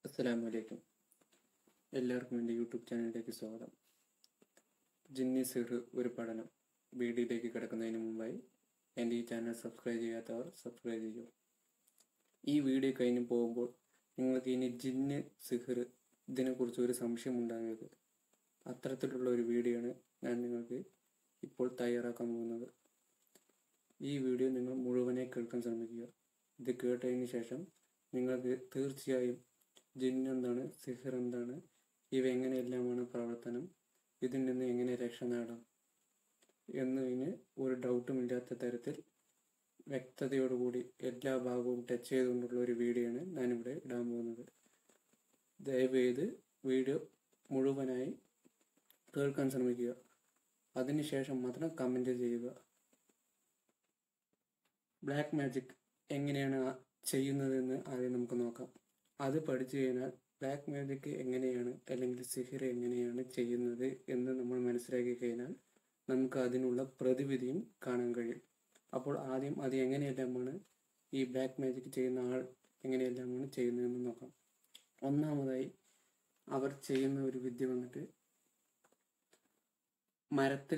അസ്സലാമു അലൈക്കും എല്ലാവർക്കും എൻ്റെ യൂട്യൂബ് ചാനലിലേക്ക് സ്വാഗതം ജിന്നി സിർ ഒരു പഠനം വീഡിയോയിലേക്ക് കിടക്കുന്നതിന് മുമ്പായി എൻ്റെ ഈ ചാനൽ സബ്സ്ക്രൈബ് ചെയ്യാത്തവർ സബ്സ്ക്രൈബ് ചെയ്യൂ ഈ വീഡിയോ കഴിഞ്ഞ് പോകുമ്പോൾ നിങ്ങൾക്ക് ഇനി ജിന്ന് സിഹർ ഇതിനെക്കുറിച്ച് ഒരു സംശയം ഉണ്ടാകരുത് അത്തരത്തിലുള്ള ഒരു വീഡിയോ ആണ് ഞാൻ നിങ്ങൾക്ക് ഇപ്പോൾ തയ്യാറാക്കാൻ പോകുന്നത് ഈ വീഡിയോ നിങ്ങൾ മുഴുവനായി കേൾക്കാൻ ശ്രമിക്കുക ഇത് കേട്ടതിന് ശേഷം നിങ്ങൾക്ക് തീർച്ചയായും ജിന്ന് എന്താണ് സിഹർ എന്താണ് ഇവ എങ്ങനെയെല്ലാമാണ് പ്രവർത്തനം ഇതിൽ നിന്ന് എങ്ങനെ രക്ഷ നേടാം എന്നതിന് ഒരു ഡൗട്ടും ഇല്ലാത്ത തരത്തിൽ വ്യക്തതയോടുകൂടി എല്ലാ ഭാഗവും ടച്ച് ചെയ്തുകൊണ്ടുള്ള ഒരു വീഡിയോ ആണ് ഞാനിവിടെ ഇടാൻ പോകുന്നത് ദയവേത് വീഡിയോ മുഴുവനായി കേൾക്കാൻ ശ്രമിക്കുക അതിനുശേഷം മാത്രം കമൻറ്റ് ചെയ്യുക ബ്ലാക്ക് മാജിക് എങ്ങനെയാണ് ആ- ചെയ്യുന്നതെന്ന് ആദ്യം നമുക്ക് നോക്കാം അത് പഠിച്ചു കഴിഞ്ഞാൽ ബ്ലാക്ക് മാജിക് എങ്ങനെയാണ് അല്ലെങ്കിൽ സിഹിർ എങ്ങനെയാണ് ചെയ്യുന്നത് എന്ന് നമ്മൾ മനസ്സിലാക്കി കഴിഞ്ഞാൽ നമുക്ക് അതിനുള്ള പ്രതിവിധിയും കാണാൻ കഴിയും അപ്പോൾ ആദ്യം അത് എങ്ങനെയെല്ലാമാണ് ഈ ബ്ലാക്ക് മാജിക് ചെയ്യുന്ന ആൾ എങ്ങനെയെല്ലാമാണ് ചെയ്യുന്നതെന്ന് നോക്കാം ഒന്നാമതായി അവർ ചെയ്യുന്ന ഒരു വിദ്യ വന്നിട്ട് മരത്തിൽ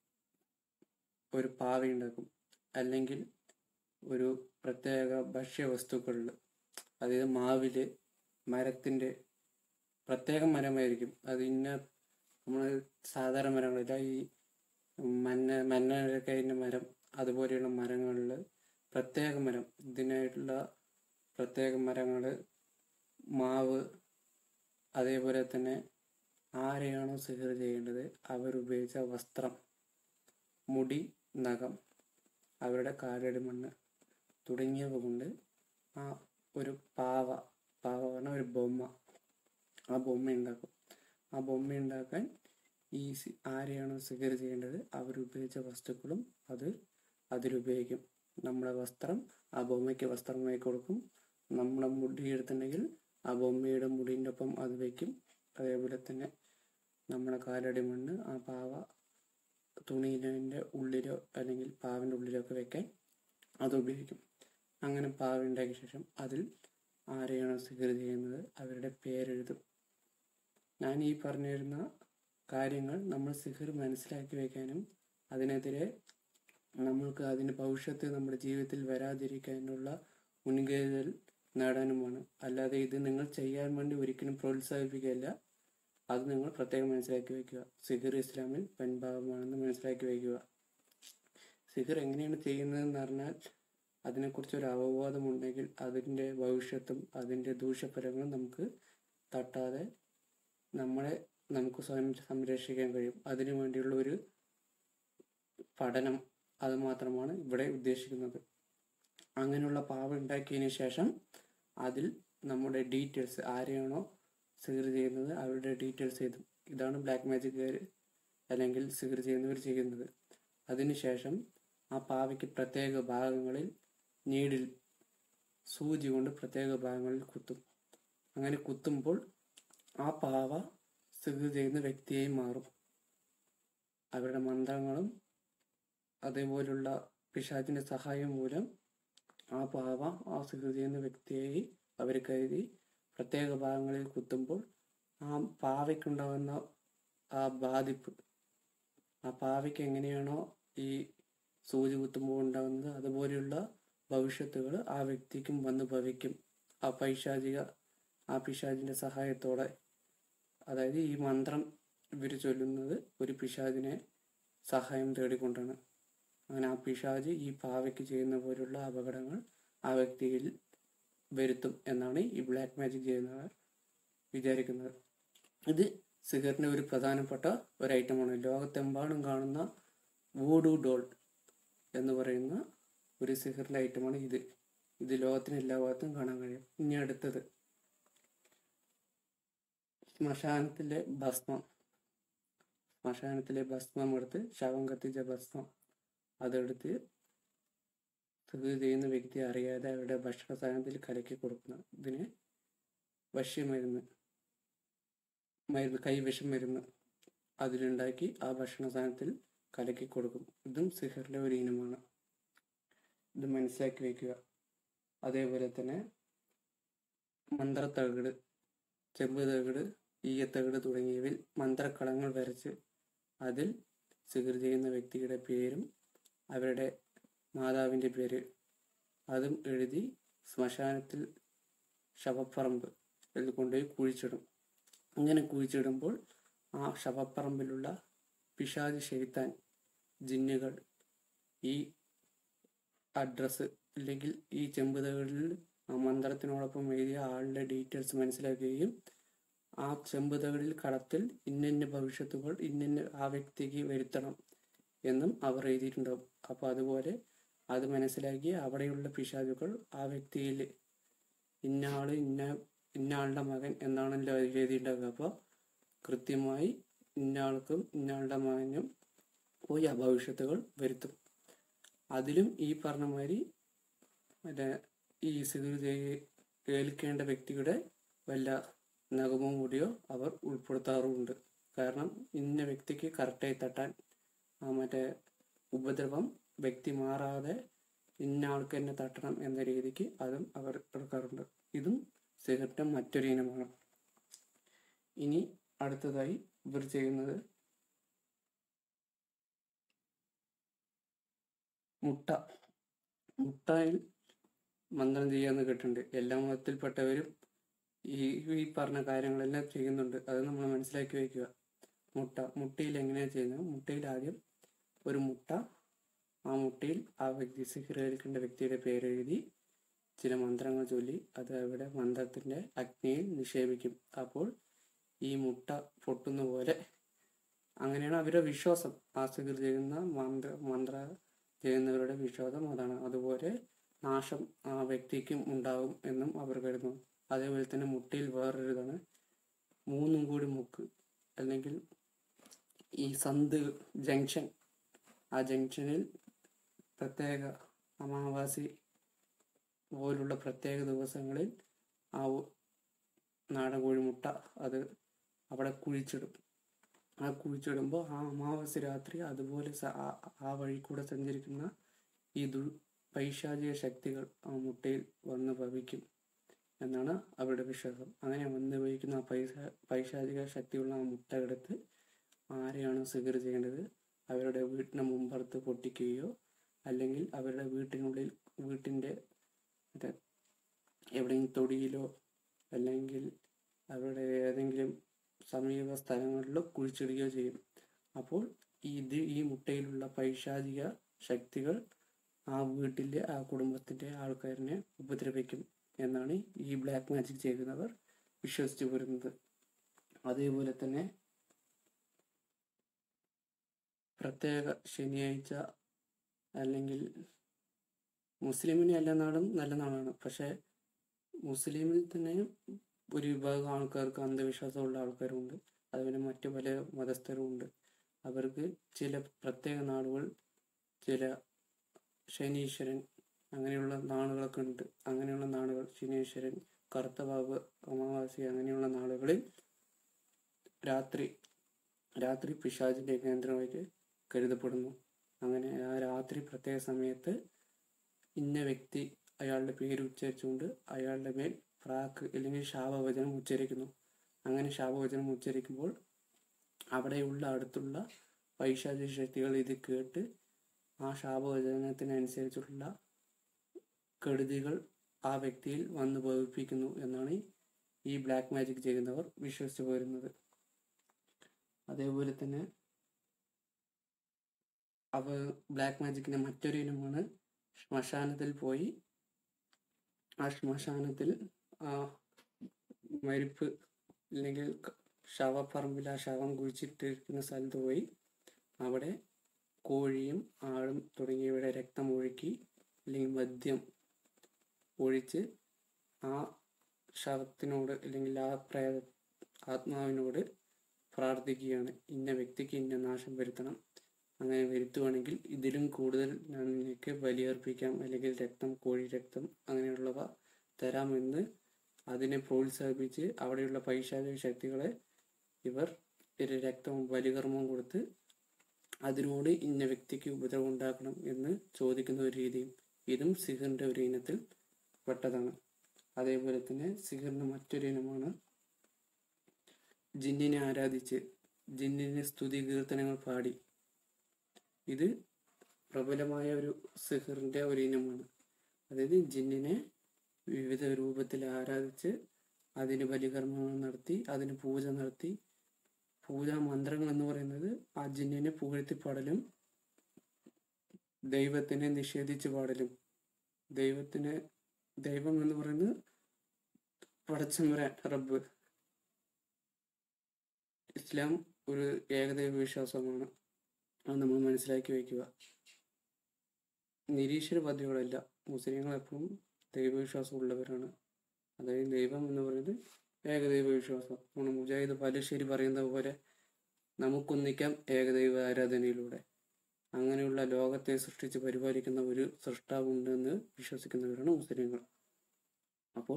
ഒരു പാവയുണ്ടാക്കും അല്ലെങ്കിൽ ഒരു പ്രത്യേക ഭക്ഷ്യവസ്തുക്കളിൽ അതായത് മാവില് മരത്തിൻ്റെ പ്രത്യേക മരമായിരിക്കും അത് ഇന്ന നമ്മൾ സാധാരണ മരങ്ങളില്ല ഈ മഞ്ഞ മഞ്ഞ കഴിഞ്ഞ മരം അതുപോലെയുള്ള മരങ്ങളിൽ പ്രത്യേക മരം ഇതിനായിട്ടുള്ള പ്രത്യേക മരങ്ങൾ മാവ് അതേപോലെ തന്നെ ആരെയാണോ സിഹർ ചെയ്യേണ്ടത് അവരുപയോഗിച്ച വസ്ത്രം മുടി നഖം അവരുടെ കാലടി മണ്ണ് തുടങ്ങിയവ കൊണ്ട് ആ ഒരു പാവ പാവ പറഞ്ഞാൽ ഒരു ബൊമ്മ ആ ബൊമ്മ ഉണ്ടാക്കും ആ ബൊമ്മ ഉണ്ടാക്കാൻ ഈ സി- ആരെയാണോ സിഗർ ചെയ്യേണ്ടത് അവരുപയോഗിച്ച വസ്തുക്കളും അത് അതിലുപയോഗിക്കും നമ്മുടെ വസ്ത്രം ആ ബൊമ്മയ്ക്ക് വസ്ത്രമായി കൊടുക്കും നമ്മുടെ മുടി എടുത്തിട്ടുണ്ടെങ്കിൽ ആ ബൊമ്മയുടെ മുടിൻ്റെ ഒപ്പം അത് വയ്ക്കും അതേപോലെ തന്നെ നമ്മുടെ കാലടി മണ്ണ് ആ പാവ തുണിയിലെ ഉള്ളിലോ അല്ലെങ്കിൽ പാവിൻ്റെ ഉള്ളിലോ ഒക്കെ വെക്കാൻ അത് ഉപയോഗിക്കും അങ്ങനെ പാവ ഉണ്ടാക്കിയ ശേഷം അതിൽ ആരെയാണോ സിഗർ ചെയ്യുന്നത് അവരുടെ പേരെഴുതും ഞാൻ ഈ പറഞ്ഞിരുന്ന കാര്യങ്ങൾ നമ്മൾ സിഹർ മനസ്സിലാക്കി വെക്കാനും അതിനെതിരെ നമ്മൾക്ക് അതിന് ഭവിഷ്യത്ത് നമ്മുടെ ജീവിതത്തിൽ വരാതിരിക്കാനുള്ള മുൻകരുതൽ നേടാനുമാണ് അല്ലാതെ ഇത് നിങ്ങൾ ചെയ്യാൻ വേണ്ടി ഒരിക്കലും പ്രോത്സാഹിപ്പിക്കുകയല്ല അത് നിങ്ങൾ പ്രത്യേകം മനസ്സിലാക്കി വെക്കുക സിഹർ ഇസ്ലാമിൽ പെൺഭാവമാണെന്ന് മനസ്സിലാക്കി വെക്കുക സിഹർ എങ്ങനെയാണ് ചെയ്യുന്നതെന്ന് പറഞ്ഞാൽ അതിനെക്കുറിച്ച് ഒരു അവബോധമുണ്ടെങ്കിൽ അതിൻ്റെ ഭവിഷ്യത്തും അതിൻ്റെ ദൂഷ്യഫലങ്ങളും നമുക്ക് തട്ടാതെ നമ്മളെ നമുക്ക് സ്വയം സംരക്ഷിക്കാൻ കഴിയും അതിനു വേണ്ടിയുള്ള ഒരു പഠനം അത് മാത്രമാണ് ഇവിടെ ഉദ്ദേശിക്കുന്നത് അങ്ങനെയുള്ള പാവ ഉണ്ടാക്കിയതിന് ശേഷം അതിൽ നമ്മുടെ ഡീറ്റെയിൽസ് ആരെയാണോ സിഗർ ചെയ്യുന്നത് അവരുടെ ഡീറ്റെയിൽസ് എഴുതും ഇതാണ് ബ്ലാക്ക് മാജിക്കുകാർ അല്ലെങ്കിൽ സിഗർ ചെയ്യുന്നവർ ചെയ്യുന്നത് അതിനുശേഷം ആ പാവയ്ക്ക് പ്രത്യേക ഭാഗങ്ങളിൽ നീഡിൽ സൂചി കൊണ്ട് പ്രത്യേക ഭാഗങ്ങളിൽ കുത്തും അങ്ങനെ കുത്തുമ്പോൾ ആ പാവ സിഗർ ചെയ്യുന്ന വ്യക്തിയായി മാറും അവരുടെ മന്ത്രങ്ങളും അതേപോലുള്ള പിശാചിന്റെ സഹായം മൂലം ആ പാവ ആ സിഗർ ചെയ്യുന്ന വ്യക്തിയായി അവർ കരുതി പ്രത്യേക ഭാഗങ്ങളിൽ കുത്തുമ്പോൾ ആ പാവയ്ക്കുണ്ടാകുന്ന ആ ബാധിപ്പ് ആ പാവയ്ക്ക് എങ്ങനെയാണോ ഈ സൂചി കുത്തുമ്പോൾ ഉണ്ടാകുന്നത് അതുപോലെയുള്ള ഭവിഷ്യത്തുകൾ ആ വ്യക്തിക്കും വന്ന് ഭവിക്കും ആ പൈശാചിക ആ പിശാചിന്റെ സഹായത്തോടെ അതായത് ഈ മന്ത്രം ഇവർ ചൊല്ലുന്നത് ഒരു പിശാചിനെ സഹായം തേടിക്കൊണ്ടാണ് അങ്ങനെ ആ പിശാജ് ഈ പാവയ്ക്ക് ചെയ്യുന്ന പോലുള്ള അപകടങ്ങൾ ആ വ്യക്തിയിൽ വരുത്തും എന്നാണ് ഈ ബ്ലാക്ക് മാജിക് ചെയ്യുന്നവർ വിചാരിക്കുന്നത് ഇത് സിഗറിന്റെ ഒരു പ്രധാനപ്പെട്ട ഒരു ഐറ്റമാണ് ലോകത്തെമ്പാടും കാണുന്ന വൂഡു ഡോൾ എന്ന് പറയുന്ന ഒരു സിഗറിന്റെ ഐറ്റമാണ് ഇത് ഇത് ലോകത്തിന് എല്ലാ ഭാഗത്തും കാണാൻ കഴിയും ഇനി അടുത്തത് ശ്മശാനത്തിലെ ഭസ്മം ശ്മശാനത്തിലെ ഭസ്മം എടുത്ത് ശവം കത്തിച്ച ഭസ്മം അതെടുത്ത് സ്ഥിതി ചെയ്യുന്ന വ്യക്തി അറിയാതെ അവരുടെ ഭക്ഷണ സാധനത്തിൽ കലക്കി കൊടുക്കുന്ന ഇതിന് വശ്യമരുന്ന് മരുന്ന് കൈവിഷം മരുന്ന് അതിലുണ്ടാക്കി ആ ഭക്ഷണ സാധനത്തിൽ കലക്കി കൊടുക്കും ഇതും സിഹറിന്റെ ഒരു ഇനമാണ് ഇത് മനസ്സിലാക്കി വെക്കുക അതേപോലെ തന്നെ മന്ത്രത്തകിട് ചെമ്പ് തകിട് ഈയത്തകിട് തുടങ്ങിയവയിൽ മന്ത്രക്കളങ്ങൾ വരച്ച് അതിൽ സിഗർ ചെയ്യുന്ന വ്യക്തിയുടെ പേരും അവരുടെ മാതാവിൻ്റെ പേര് അതും എഴുതി ശ്മശാനത്തിൽ ശവപ്പറമ്പ് ഇതിൽ കൊണ്ടുപോയി കുഴിച്ചിടും അങ്ങനെ കുഴിച്ചിടുമ്പോൾ ആ ശവപ്പറമ്പിലുള്ള പിശാജ് ഷെയ്ത്താൻ ജിന്നുകൾ ഈ അഡ്രസ്സ് അല്ലെങ്കിൽ ഈ ചെമ്പുതകളിൽ ആ മന്ത്രത്തിനോടൊപ്പം എഴുതിയ ആളുടെ ഡീറ്റെയിൽസ് മനസ്സിലാക്കുകയും ആ ചെമ്പുതകളിൽ കടത്തിൽ ഇന്നിന്ന ഭവിഷ്യത്തുകൾ ഇന്നിന്ന ആ വ്യക്തിക്ക് വരുത്തണം എന്നും അവർ എഴുതിയിട്ടുണ്ടാവും അപ്പോൾ അതുപോലെ അത് മനസ്സിലാക്കി അവിടെയുള്ള പിശാചുകൾ ആ വ്യക്തിയിൽ ഇന്ന ആള് ഇന്ന ഇന്ന ആളുടെ മകൻ എന്നാണല്ലോ അതിൽ എഴുതിയിട്ടുണ്ടാവുക അപ്പോൾ കൃത്യമായി ഇന്ന ആൾക്കും ഇന്ന ആളുടെ മകനും പോയി ആ ഭവിഷ്യത്തുകൾ വരുത്തും അതിലും ഈ പറഞ്ഞ മാതിരി മറ്റേ ഈ സിഗർ കേൾക്കേണ്ട വ്യക്തിയുടെ വല്ല നഖമോ കൂടിയോ അവർ ഉൾപ്പെടുത്താറുമുണ്ട് കാരണം ഇന്ന വ്യക്തിക്ക് കറക്റ്റായി തട്ടാൻ ആ മറ്റേ ഉപദ്രവം വ്യക്തി മാറാതെ ഇന്ന ആൾക്ക് തന്നെ തട്ടണം എന്ന രീതിക്ക് അതും അവർ എടുക്കാറുണ്ട് ഇതും സിഗരറ്റും മറ്റൊരു ഇനമാണ് ഇനി അടുത്തതായി ഇവർ ചെയ്യുന്നത് മുട്ട മുട്ടയിൽ മന്ത്രം ചെയ്യാന്ന് കേട്ടിട്ടുണ്ട് എല്ലാ മതത്തിൽപ്പെട്ടവരും ഈ ഈ പറഞ്ഞ കാര്യങ്ങളെല്ലാം ചെയ്യുന്നുണ്ട് അത് നമ്മൾ മനസ്സിലാക്കി വയ്ക്കുക മുട്ട മുട്ടയിൽ എങ്ങനെയാണ് ചെയ്യുന്നത് മുട്ടയിൽ ആദ്യം ഒരു മുട്ട ആ മുട്ടയിൽ ആ വ്യക്തി സിഹിർ ഏൽക്കേണ്ട വ്യക്തിയുടെ പേരെഴുതി ചില മന്ത്രങ്ങൾ ചൊല്ലി അത് അവിടെ മന്ത്രത്തിന്റെ അഗ്നിയിൽ നിക്ഷേപിക്കും അപ്പോൾ ഈ മുട്ട പൊട്ടുന്ന പോലെ അങ്ങനെയാണ് അവരുടെ വിശ്വാസം ആ സിഹിർ ചെയ്യുന്ന മന്ത്ര മന്ത്ര ചെയ്യുന്നവരുടെ വിശ്വാസം അതാണ് അതുപോലെ നാശം ആ വ്യക്തിക്കും ഉണ്ടാകും എന്നും അവർ കരുതുന്നു അതേപോലെ തന്നെ മുട്ടയിൽ വേറൊരു ഇതാണ് മൂന്നും കൂടി മുക്ക് അല്ലെങ്കിൽ ഈ സന്ത് ജംഗ്ഷൻ ആ ജംഗ്ഷനിൽ പ്രത്യേക അമാവാസി പോലുള്ള പ്രത്യേക ദിവസങ്ങളിൽ ആ ഉ- നാടൻ കോഴിമുട്ട അത് അവിടെ കുഴിച്ചിടും ആ കുഴിച്ചിടുമ്പോൾ ആ അമാവാസി രാത്രി അതുപോലെ സ- ആ- ആ വഴി കൂടെ സഞ്ചരിക്കുന്ന ഈ ദു പൈശാചിക ശക്തികൾ ആ മുട്ടയിൽ വന്ന് ഭവിക്കും എന്നാണ് അവരുടെ വിശ്വാസം അങ്ങനെ വന്ന് ഭവിക്കുന്ന ആ പൈസ പൈശാചിക ശക്തിയുള്ള ആ മുട്ട എടുത്ത് ആരെയാണ് സിഗർ ചെയ്യേണ്ടത് അവരുടെ വീട്ടിന് മുമ്പുറത്ത് പൊട്ടിക്കുകയോ അല്ലെങ്കിൽ അവരുടെ വീട്ടിനുള്ളിൽ വീട്ടിൻ്റെ മറ്റേ എവിടെയെങ്കിലും തൊടിയിലോ അല്ലെങ്കിൽ അവരുടെ ഏതെങ്കിലും സമീപ സ്ഥലങ്ങളിലോ കുഴിച്ചിടുകയോ ചെയ്യും അപ്പോൾ ഇത് ഈ മുട്ടയിലുള്ള പൈശാചിക ശക്തികൾ ആ വീട്ടിലെ ആ കുടുംബത്തിന്റെ ആൾക്കാരിനെ ഉപദ്രവിക്കും എന്നാണ് ഈ ബ്ലാക്ക് മാജിക് ചെയ്യുന്നവർ വിശ്വസിച്ചു പോരുന്നത് അതേപോലെ തന്നെ പ്രത്യേക ശനിയാഴ്ച അല്ലെങ്കിൽ മുസ്ലിമിന് എല്ലാ നാടും നല്ല നാടാണ് പക്ഷെ മുസ്ലിമിൽ തന്നെ ഒരു വിഭാഗം ആൾക്കാർക്ക് അന്ധവിശ്വാസമുള്ള ആൾക്കാരുമുണ്ട് അതുപോലെ മറ്റു പല മതസ്ഥരുമുണ്ട് അവർക്ക് ചില പ്രത്യേക നാടുകൾ ചില ശനീശ്വരൻ അങ്ങനെയുള്ള നാളുകളൊക്കെ ഉണ്ട് അങ്ങനെയുള്ള നാളുകൾ ശനീശ്വരൻ കറുത്തവാവ് അമാവാസി അങ്ങനെയുള്ള നാളുകളിൽ രാത്രി രാത്രി പിശാചിന്റെ കേന്ദ്രമായിട്ട് കരുതപ്പെടുന്നു അങ്ങനെ ആ രാത്രി പ്രത്യേക സമയത്ത് ഇന്ന വ്യക്തി അയാളുടെ പേര് ഉച്ചരിച്ചുകൊണ്ട് അയാളുടെ മേൽ പ്രാക്ക് അല്ലെങ്കിൽ ശാപവചനം ഉച്ചരിക്കുന്നു അങ്ങനെ ശാപവചനം ഉച്ചരിക്കുമ്പോൾ അവിടെയുള്ള അടുത്തുള്ള പൈശാചിക ശക്തികൾ ഇത് കേട്ട് ആ ശാപവചനത്തിനനുസരിച്ചുള്ള കെടുതികൾ ആ വ്യക്തിയിൽ വന്ന് ഭവിപ്പിക്കുന്നു എന്നാണ് ഈ ബ്ലാക്ക് മാജിക് ചെയ്യുന്നവർ വിശ്വസിച്ചു പോരുന്നത് അതേപോലെ തന്നെ അവ ബ്ലാക്ക് മാജിക്കിന്റെ മറ്റൊരു ഇനമാണ് ശ്മശാനത്തിൽ പോയി ആ ശ്മശാനത്തിൽ ആ മരിപ്പ് അല്ലെങ്കിൽ ക- ശവപ്പറമ്പിൽ ആ ശവം കുഴിച്ചിട്ടിരിക്കുന്ന സ്ഥലത്ത് പോയി അവിടെ കോഴിയും ആടും തുടങ്ങിയവയുടെ രക്തം ഒഴുക്കി അല്ലെങ്കിൽ മദ്യം ഒഴിച്ച് ആ ശവത്തിനോട് അല്ലെങ്കിൽ ആ പ്രേത ആത്മാവിനോട് പ്രാർത്ഥിക്കുകയാണ് ഇന്ന വ്യക്തിക്ക് ഇന്ന നാശം വരുത്തണം അങ്ങനെ വരുത്തുവാണെങ്കിൽ ഇതിലും കൂടുതൽ ഞാൻ നിനക്ക് ബലിയർപ്പിക്കാം അല്ലെങ്കിൽ രക്തം കോഴി രക്തം അങ്ങനെയുള്ളവ തരാമെന്ന് അതിനെ പ്രോത്സാഹിപ്പിച്ച് അവിടെയുള്ള പൈശാചിക ശക്തികളെ ഇവർ ഒരു രക്തവും ബലികർമ്മവും കൊടുത്ത് അതിനോട് ഇന്ന വ്യക്തിക്ക് ഉപദ്രവം ഉണ്ടാക്കണം എന്ന് ചോദിക്കുന്ന ഒരു രീതിയും ഇതും സിഹറിന്റെ ഒരു ഇനത്തിൽ പെട്ടതാണ് അതേപോലെ തന്നെ സിഹറിന്റെ മറ്റൊരു ഇനമാണ് ജിന്നിനെ ആരാധിച്ച് ജിന്നിന് സ്തുതി കീർത്തനങ്ങൾ പാടി ഇത് പ്രബലമായ ഒരു സിഹറിന്റെ ഒരു ഇനമാണ് അതായത് ജിന്നിനെ വിവിധ രൂപത്തിൽ ആരാധിച്ച് അതിന് ബലികർമ്മങ്ങൾ നടത്തി അതിന് പൂജ നടത്തി പൂജാ മന്ത്രങ്ങൾ എന്ന് പറയുന്നത് ആ ജിന്നിനെ പുകഴ്ത്തിപ്പാടലും ദൈവത്തിനെ നിഷേധിച്ച് പാടലും ദൈവത്തിനെ ദൈവം എന്ന് പറയുന്നത് പടച്ചമ്പരാൻ റബ്ബ് ഇസ്ലാം ഒരു ഏകദൈവ വിശ്വാസമാണ് അത് നമ്മൾ മനസ്സിലാക്കി വയ്ക്കുക നിരീശ്വരവാദികളല്ല മുസ്ലിങ്ങൾ എപ്പോഴും ദൈവവിശ്വാസം ഉള്ളവരാണ് അതായത് ദൈവം എന്ന് പറയുന്നത് ഏകദൈവ വിശ്വാസം നമ്മുടെ മുജാഹിദ് ബാലുശ്ശേരി പറയുന്ന പോലെ നമുക്കൊന്നിക്കാം ഏകദൈവ ആരാധനയിലൂടെ അങ്ങനെയുള്ള ലോകത്തെ സൃഷ്ടിച്ച് പരിപാലിക്കുന്ന ഒരു സൃഷ്ടാവുണ്ടെന്ന് വിശ്വസിക്കുന്നവരാണ് മുസ്ലിങ്ങൾ അപ്പോൾ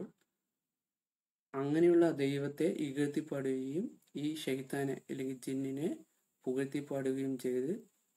അങ്ങനെയുള്ള ദൈവത്തെ ഇകഴ്ത്തിപ്പാടുകയും ഈ ഷെയ്ത്താനെ അല്ലെങ്കിൽ ജിന്നിനെ പുകഴ്ത്തിപ്പാടുകയും ചെയ്ത്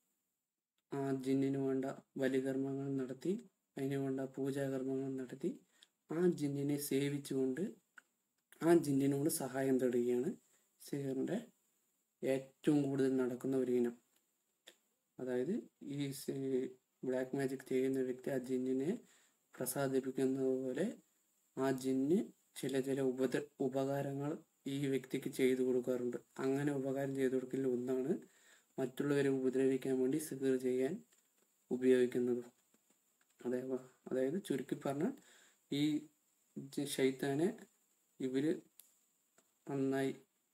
ആ ജിന്നിന് വേണ്ട ബലികർമ്മങ്ങൾ നടത്തി അതിന് വേണ്ട പൂജാകർമ്മങ്ങൾ നടത്തി ആ ജിന്നിനെ സേവിച്ചുകൊണ്ട് ആ ജിന്നിനോട് സഹായം തേടുകയാണ് സിഹറിൻ്റെ ഏറ്റവും കൂടുതൽ നടക്കുന്ന ഒരു ഇനം അതായത് ഈ ബ്ലാക്ക് മാജിക് ചെയ്യുന്ന വ്യക്തി ആ ജിന്നിനെ പ്രസാദിപ്പിക്കുന്നത് പോലെ ആ ജിന്ന് ചില ചില ഉപദ ഉപകാരങ്ങൾ ഈ വ്യക്തിക്ക് ചെയ്തു കൊടുക്കാറുണ്ട് അങ്ങനെ ഉപകാരം ചെയ്തു കൊടുക്കൽ ഒന്നാണ് മറ്റുള്ളവരെ ഉപദ്രവിക്കാൻ വേണ്ടി സിഗർ ചെയ്യാൻ ഉപയോഗിക്കുന്നത് അതായത് അതായത് ചുരുക്കി പറഞ്ഞാൽ ഈ ജ- ഷൈത്താനെ ഇവര് നന്നായി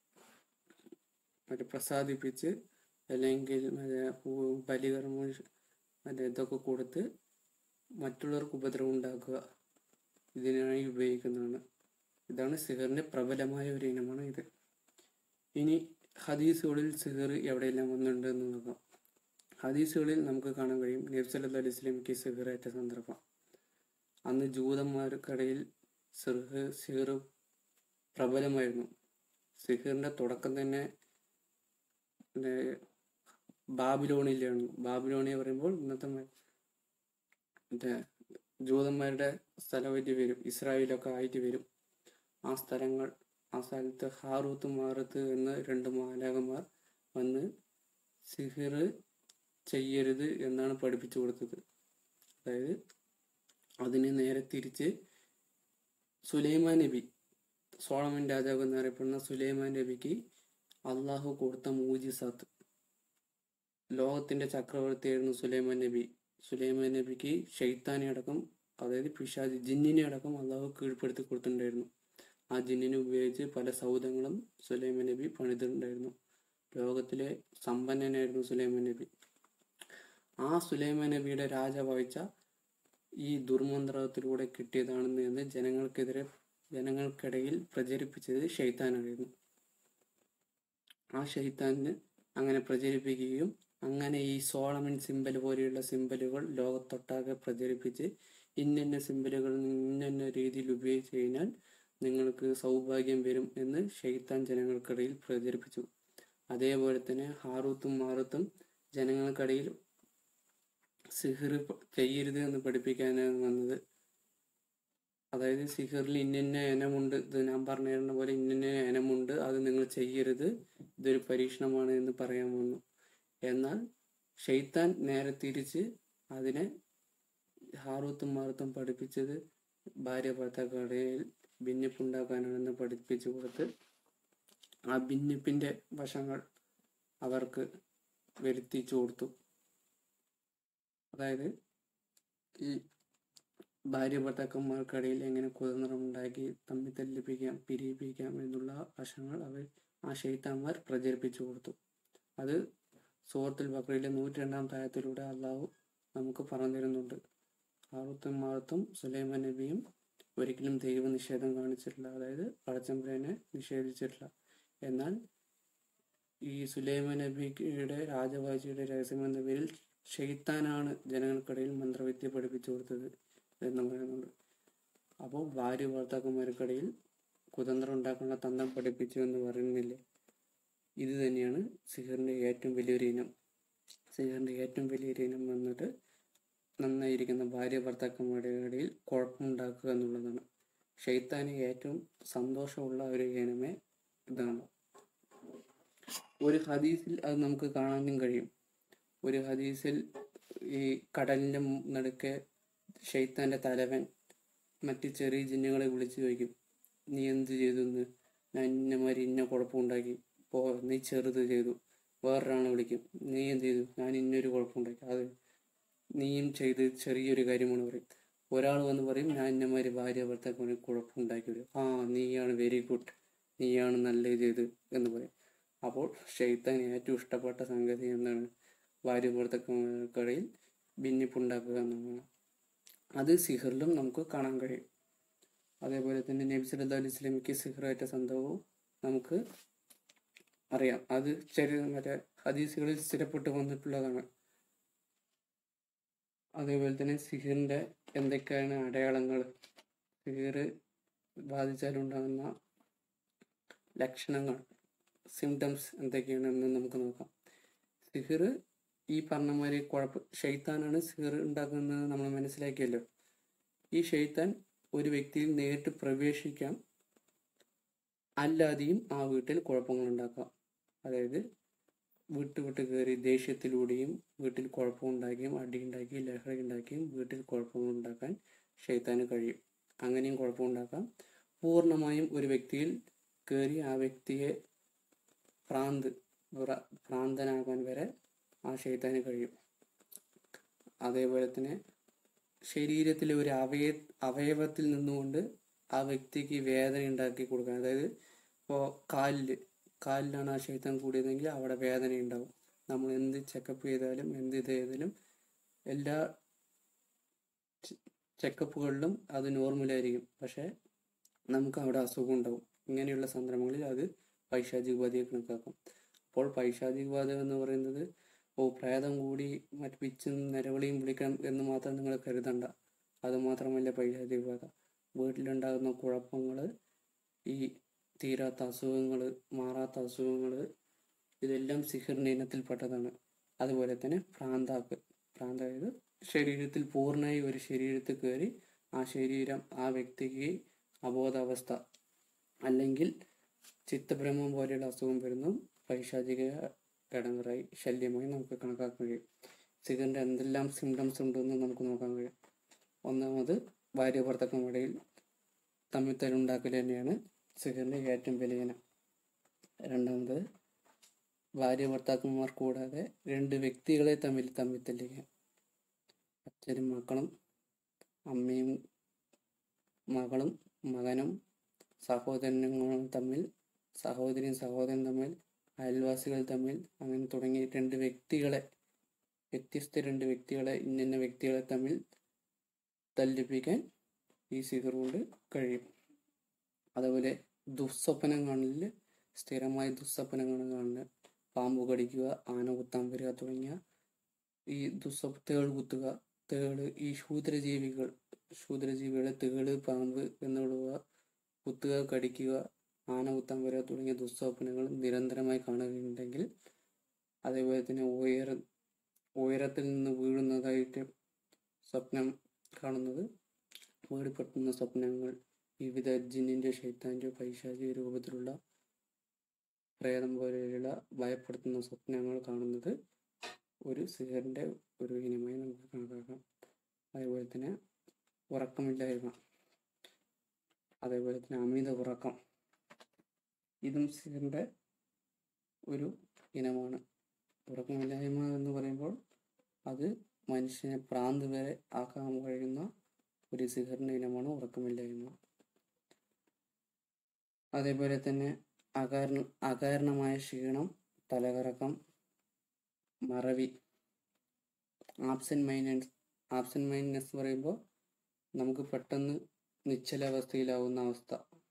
മറ്റേ പ്രസാദിപ്പിച്ച് അല്ലെങ്കിൽ മറ്റേ പൂ- ബലികർമ്മം മറ്റേ ഇതൊക്കെ കൊടുത്ത് മറ്റുള്ളവർക്ക് ഉപദ്രവം ഉണ്ടാക്കുക ഇതിനായി ഉപയോഗിക്കുന്നതാണ് ഇതാണ് സിഹറിന്റെ പ്രബലമായ ഒരു ഇനമാണ് ഇത് ഇനി ഹദീസുകളിൽ സിഹർ എവിടെയെല്ലാം വന്നിട്ടുണ്ട് എന്ന് നോക്കാം ഹദീസുകളിൽ നമുക്ക് കാണാൻ കഴിയും നബ്സല്ലാ അലൈഹി സ്വലമിക്ക് സിഹറേറ്റ സന്ദർഭം അന്ന് ജൂതന്മാർക്കിടയിൽ സിഹ് സിഹർ പ്രബലമായിരുന്നു സിഹറിന്റെ തുടക്കം തന്നെ പിന്നെ ബാബിലോണിലാണ് ബാബിലോണിയ പറയുമ്പോൾ ഇന്നത്തെ മ- മറ്റേ ജൂതന്മാരുടെ സ്ഥലമായിട്ട് വരും ഇസ്രായേലൊക്കെ ആയിട്ട് വരും ആ സ്ഥലങ്ങൾ ആ സ്ഥലത്ത് ഹാറൂത്ത് മാറത്ത് എന്ന രണ്ട് മാലാകന്മാർ വന്ന് സിഹിർ ചെയ്യരുത് എന്നാണ് പഠിപ്പിച്ചു കൊടുത്തത് അതായത് അതിന് നേരെ തിരിച്ച് സുലൈമാൻ നബി സോളമൻ രാജാവ് എന്നറിയപ്പെടുന്ന സുലൈമാൻ നബിക്ക് അള്ളാഹു കൊടുത്ത മൂജിസാത്ത് ലോകത്തിന്റെ ചക്രവർത്തിയായിരുന്നു സുലൈമാൻ നബി സുലൈമാൻ നബിക്ക് ഷെയ്ത്താനെ അടക്കം അതായത് പിശാജ് ജിന്നിനെ അടക്കം അള്ളാഹു കീഴ്പ്പെടുത്തി കൊടുത്തിട്ടുണ്ടായിരുന്നു ആ ജിന്നിനെ ഉപയോഗിച്ച് പല സൗധങ്ങളും സുലൈമാൻ നബി പണിതിട്ടുണ്ടായിരുന്നു ലോകത്തിലെ സമ്പന്നനായിരുന്നു സുലൈമാൻ നബി ആ സുലൈമാൻ നബിയുടെ രാജവാഴ്ച ഈ ദുർമന്ത്രത്തിലൂടെ കിട്ടിയതാണെന്ന് എന്ന് ജനങ്ങൾക്കെതിരെ ജനങ്ങൾക്കിടയിൽ പ്രചരിപ്പിച്ചത് ഷെയ്ത്താനായിരുന്നു ആ ഷെയ്ത്താന് അങ്ങനെ പ്രചരിപ്പിക്കുകയും അങ്ങനെ ഈ സോളമൻ സിമ്പൽ പോലെയുള്ള സിമ്പലുകൾ ലോകത്തൊട്ടാകെ പ്രചരിപ്പിച്ച് ഇന്നിന്ന സിമ്പലുകൾ ഇന്നിന്ന രീതിയിൽ ഉപയോഗിച്ച് കഴിഞ്ഞാൽ നിങ്ങൾക്ക് സൗഭാഗ്യം വരും എന്ന് ഷെയ്ത്താൻ ജനങ്ങൾക്കിടയിൽ പ്രചരിപ്പിച്ചു അതേപോലെ തന്നെ ഹാറൂത്തും മാറൂത്തും ജനങ്ങൾക്കിടയിൽ സിഹിർ ചെയ്യരുത് എന്ന് പഠിപ്പിക്കാനാണ് വന്നത് അതായത് സിഹിറിൽ ഇന്നിന്ന ഇനമുണ്ട് ഇത് ഞാൻ പറഞ്ഞിരുന്ന പോലെ ഇന്നിന്ന ഇനമുണ്ട് അത് നിങ്ങൾ ചെയ്യരുത് ഇതൊരു പരീക്ഷണമാണ് എന്ന് പറയാൻ വന്നു എന്നാൽ ഷെയ്ത്താൻ നേരെ തിരിച്ച് അതിനെ ഹാറൂത്തും മാറൂത്തും പഠിപ്പിച്ചത് ഭാര്യ ഭർത്താക്കടയിൽ ഭിന്നിപ്പുണ്ടാക്കാനാണെന്ന് പഠിപ്പിച്ചു കൊടുത്ത് ആ ഭിന്നിപ്പിന്റെ വശങ്ങൾ അവർക്ക് വരുത്തിച്ചു കൊടുത്തു അതായത് ഈ ഭാര്യ ഭർത്താക്കന്മാർക്കിടയിൽ എങ്ങനെ കുതന്ത്രം ഉണ്ടാക്കി തമ്മിൽ തല്ലിപ്പിക്കാം പിരിയിപ്പിക്കാം എന്നുള്ള വശങ്ങൾ അവർ ആ ഷെയ്ത്താന്മാർ പ്രചരിപ്പിച്ചു കൊടുത്തു അത് സൂറത്തുൽ ബക്രയിലെ നൂറ്റി രണ്ടാം തായത്തിലൂടെ അള്ളാഹു നമുക്ക് പറഞ്ഞു തരുന്നുണ്ട് ഹാറൂത്തും മാറത്തും സുലൈമാൻ നബിയും ഒരിക്കലും ദൈവ നിഷേധം കാണിച്ചിട്ടില്ല അതായത് പടച്ചമ്പരനെ നിഷേധിച്ചിട്ടില്ല എന്നാൽ ഈ സുലൈമാൻ നബിയുടെ രാജവാഴ്ചയുടെ രഹസ്യം എന്ന പേരിൽ ഷെയ്ത്താനാണ് ജനങ്ങൾക്കിടയിൽ മന്ത്രവിദ്യ പഠിപ്പിച്ചു കൊടുത്തത് എന്ന് പറയുന്നുണ്ട് അപ്പോൾ ഭാര്യ ഭർത്താക്കന്മാർക്കിടയിൽ കുതന്ത്രം ഉണ്ടാക്കാനുള്ള തന്ത്രം പഠിപ്പിച്ചു എന്ന് പറയുന്നില്ലേ ഇത് തന്നെയാണ് സിഹറിന്റെ ഏറ്റവും വലിയൊരു ഇനം സിഹറിന്റെ ഏറ്റവും വലിയൊരു ഇനം വന്നിട്ട് നന്നായിരിക്കുന്ന ഭാര്യ ഭർത്താക്കന്മാരുടെ ഇടയിൽ കുഴപ്പമുണ്ടാക്കുക എന്നുള്ളതാണ് ഷെയ്ത്താന് ഏറ്റവും സന്തോഷമുള്ള ഒരു ഇനമേ ഇതാണ് ഒരു ഹദീസിൽ അത് നമുക്ക് കാണാനും കഴിയും ഒരു ഹദീസിൽ ഈ കടലിന്റെ മു- നടുക്കെ ഷെയ്ത്താന്റെ തലവൻ മറ്റ് ചെറിയ ജിന്നുകളെ വിളിച്ചു ചോദിക്കും നീ എന്ത് ചെയ്തു എന്ന് ഞാൻ ഇന്നമാതിരി ഇന്ന കുഴപ്പമുണ്ടാക്കി പോ നീ ചെറുത് ചെയ്തു വേറൊരാളെ വിളിക്കും നീ എന്ത് ചെയ്തു ഞാൻ ഇന്നൊരു കുഴപ്പമുണ്ടാക്കി അത് നീയും ചെയ്ത് ചെറിയൊരു കാര്യമാണ് പറയും ഒരാൾ വന്ന് പറയും ഞാൻ ഇന്നമാതിരി ഭാര്യ ഭർത്താക്ക് ഒരു കുഴപ്പമുണ്ടാക്കി വരും ആ നീയാണ് വെരി ഗുഡ് നീയാണ് നല്ല ചെയ്ത് എന്ന് പറയും അപ്പോൾ ഷെയ്ത്താൻ ഏറ്റവും ഇഷ്ടപ്പെട്ട സംഗതി എന്താണ് ഭാര്യ ഭർത്താക്കൾക്കിടയിൽ ഭിന്നിപ്പുണ്ടാക്കുക എന്നതാണ് അത് സിഹറിലും നമുക്ക് കാണാൻ കഴിയും അതേപോലെ തന്നെ നബി സല്ലല്ലാഹു അലൈഹി വസല്ലമയ്ക്ക് സിഹറേറ്റ സംഭവവും നമുക്ക് അറിയാം അത് ചെറിയ മറ്റേ ഹദീസുകളിൽ സ്ഥിരപ്പെട്ട് വന്നിട്ടുള്ളതാണ് അതേപോലെ തന്നെ സിഹിറിന്റെ എന്തൊക്കെയാണ് അടയാളങ്ങൾ സിഹിർ ബാധിച്ചാലുണ്ടാകുന്ന ലക്ഷണങ്ങൾ സിംറ്റംസ് എന്തൊക്കെയാണെന്ന് നമുക്ക് നോക്കാം സിഹിർ ഈ പറഞ്ഞ മാതിരി കുഴപ്പ ഷെയ്ത്താനാണ് സിഹിർ ഉണ്ടാക്കുന്നത് നമ്മൾ മനസ്സിലാക്കിയല്ലോ ഈ ഷെയ്ത്താൻ ഒരു വ്യക്തിയിൽ നേരിട്ട് പ്രവേശിക്കാം അല്ലാതെയും ആ വീട്ടിൽ കുഴപ്പങ്ങൾ ഉണ്ടാക്കാം അതായത് വീട്ട് വിട്ട് കയറി ദേഷ്യത്തിലൂടെയും വീട്ടിൽ കുഴപ്പമുണ്ടാക്കിയും അടിയുണ്ടാക്കിയും ലഹള ഉണ്ടാക്കിയും വീട്ടിൽ കുഴപ്പങ്ങൾ ഉണ്ടാക്കാൻ ഷെയ്ത്താന് കഴിയും അങ്ങനെയും കുഴപ്പമുണ്ടാക്കാം പൂർണ്ണമായും ഒരു വ്യക്തിയിൽ കയറി ആ വ്യക്തിയെ ഭ്രാന്ത് വ്ര- ഭ്രാന്തനാകാൻ വരെ ആ ഷെയ്ത്താന് കഴിയും അതേപോലെ തന്നെ ശരീരത്തിലെ ഒരു അവയ അവയവത്തിൽ നിന്നുകൊണ്ട് ആ വ്യക്തിക്ക് വേദന ഉണ്ടാക്കി കൊടുക്കാൻ അതായത് ഇപ്പോൾ കാലില് കാലിലാണ് ആ ക്ഷേത്രം കൂടിയതെങ്കിൽ അവിടെ വേദന ഉണ്ടാവും നമ്മൾ എന്ത് ചെക്കപ്പ് ചെയ്താലും എന്ത് ഇത് ചെയ്താലും എല്ലാ ചെക്കപ്പുകളിലും അത് നോർമലായിരിക്കും പക്ഷേ നമുക്ക് അവിടെ അസുഖം ഉണ്ടാവും ഇങ്ങനെയുള്ള സന്ദർഭങ്ങളിൽ അത് പൈശാചിക ബാധയെ കണക്കാക്കും അപ്പോൾ പൈശാചിക ബാധ എന്ന് പറയുന്നത് ഓ പ്രേതം കൂടി മറ്റ് പിച്ചും നിലവിളിയും വിളിക്കണം എന്ന് മാത്രം നിങ്ങൾ കരുതണ്ട അത് മാത്രമല്ല പൈശാചിക ബാധ വീട്ടിലുണ്ടാകുന്ന കുഴപ്പങ്ങൾ ഈ തീരാത്ത അസുഖങ്ങൾ മാറാത്ത അസുഖങ്ങൾ ഇതെല്ലാം സിഹിറിന്റെ ഇനത്തിൽപ്പെട്ടതാണ് അതുപോലെ തന്നെ പ്രാന്താക്ക് പ്രാന്ത അതായത് ശരീരത്തിൽ പൂർണ്ണമായി ഒരു ശരീരത്തിൽ കയറി ആ ശരീരം ആ വ്യക്തിക്ക് അബോധാവസ്ഥ അല്ലെങ്കിൽ ചിത്തഭ്രമം പോലെയുള്ള അസുഖം വരുന്നു പൈശാചിക ഇടങ്ങറായി ശല്യമായി നമുക്ക് കണക്കാക്കാൻ കഴിയും സിഹിറിന്റെ എന്തെല്ലാം സിംറ്റംസ് ഉണ്ടെന്ന് നമുക്ക് നോക്കാൻ കഴിയും ഒന്നാമത് ഭാര്യ ഭർത്താക്കന്മാരിടയിൽ തമ്മിൽ തല്ലുണ്ടാക്കൽ തന്നെയാണ് സിഹിറിന്റെ ഏറ്റവും വലിയ ഇനം രണ്ടാമത് ഭാര്യ ഭർത്താക്കന്മാർ കൂടാതെ രണ്ട് വ്യക്തികളെ തമ്മിൽ തമ്മിൽ തല്ലുക അച്ഛനും മക്കളും അമ്മയും മകളും മകനും സഹോദരങ്ങളും തമ്മിൽ സഹോദരിയും സഹോദരൻ തമ്മിൽ അയൽവാസികൾ തമ്മിൽ അങ്ങനെ തുടങ്ങി രണ്ട് വ്യക്തികളെ വ്യത്യസ്ത രണ്ട് വ്യക്തികളെ ഇന്ന വ്യക്തികളെ തമ്മിൽ തല്ലിപ്പിക്കാൻ ഈ സിഹർ കൊണ്ട് കഴിയും അതുപോലെ ദുസ്വപ്നങ്ങളിൽ സ്ഥിരമായി ദുസ്വപ്നങ്ങൾ കാണുക പാമ്പ് കടിക്കുക ആന കുത്താൻ വരിക തുടങ്ങിയ ഈ ദുസ്വപ് തേൾ കുത്തുക തേള് ഈ ശൂദ്രജീവികൾ ശൂദ്രജീവികളെ തേള് പാമ്പ് എന്നുള്ള കുത്തുക കടിക്കുക ആന കുത്താൻ വരിക തുടങ്ങിയ ദുസ്വപ്നങ്ങൾ നിരന്തരമായി കാണുകയുണ്ടെങ്കിൽ അതേപോലെ തന്നെ ഉയര ഉയരത്തിൽ നിന്ന് വീഴുന്നതായിട്ട് സ്വപ്നം കാണുന്നത് വീടുപെട്ടുന്ന സ്വപ്നങ്ങൾ വിവിധ ജിന്നിന്റെ ഷൈത്താന്റെ പൈശാചിക രൂപത്തിലുള്ള പ്രേതം പോലെയുള്ള ഭയപ്പെടുത്തുന്ന സ്വപ്നങ്ങൾ കാണുന്നത് ഒരു സിഹറിന്റെ ഒരു ഇനമായി നമുക്ക് കണക്കാക്കാം അതേപോലെ തന്നെ ഉറക്കമില്ലായ്മ അതേപോലെ തന്നെ അമിത ഉറക്കം ഇതും സിഹറിന്റെ ഒരു ഇനമാണ് ഉറക്കമില്ലായ്മ എന്ന് പറയുമ്പോൾ അത് മനുഷ്യനെ പ്രാന്ത് വരെ ആക്കാൻ കഴിയുന്ന ഒരു സിഹറിന്റെ ഇനമാണ് ഉറക്കമില്ലായ്മ അതേപോലെ തന്നെ അകാരണ അകാരണമായ ക്ഷീണം തലകറക്കം മറവി ആബ്സെന്റ് മൈൻഡ് ആബ്സെന്റ് മൈൻഡ്നെസ് പറയുമ്പോൾ നമുക്ക് പെട്ടെന്ന് നിശ്ചലാവസ്ഥയിലാവുന്ന അവസ്ഥ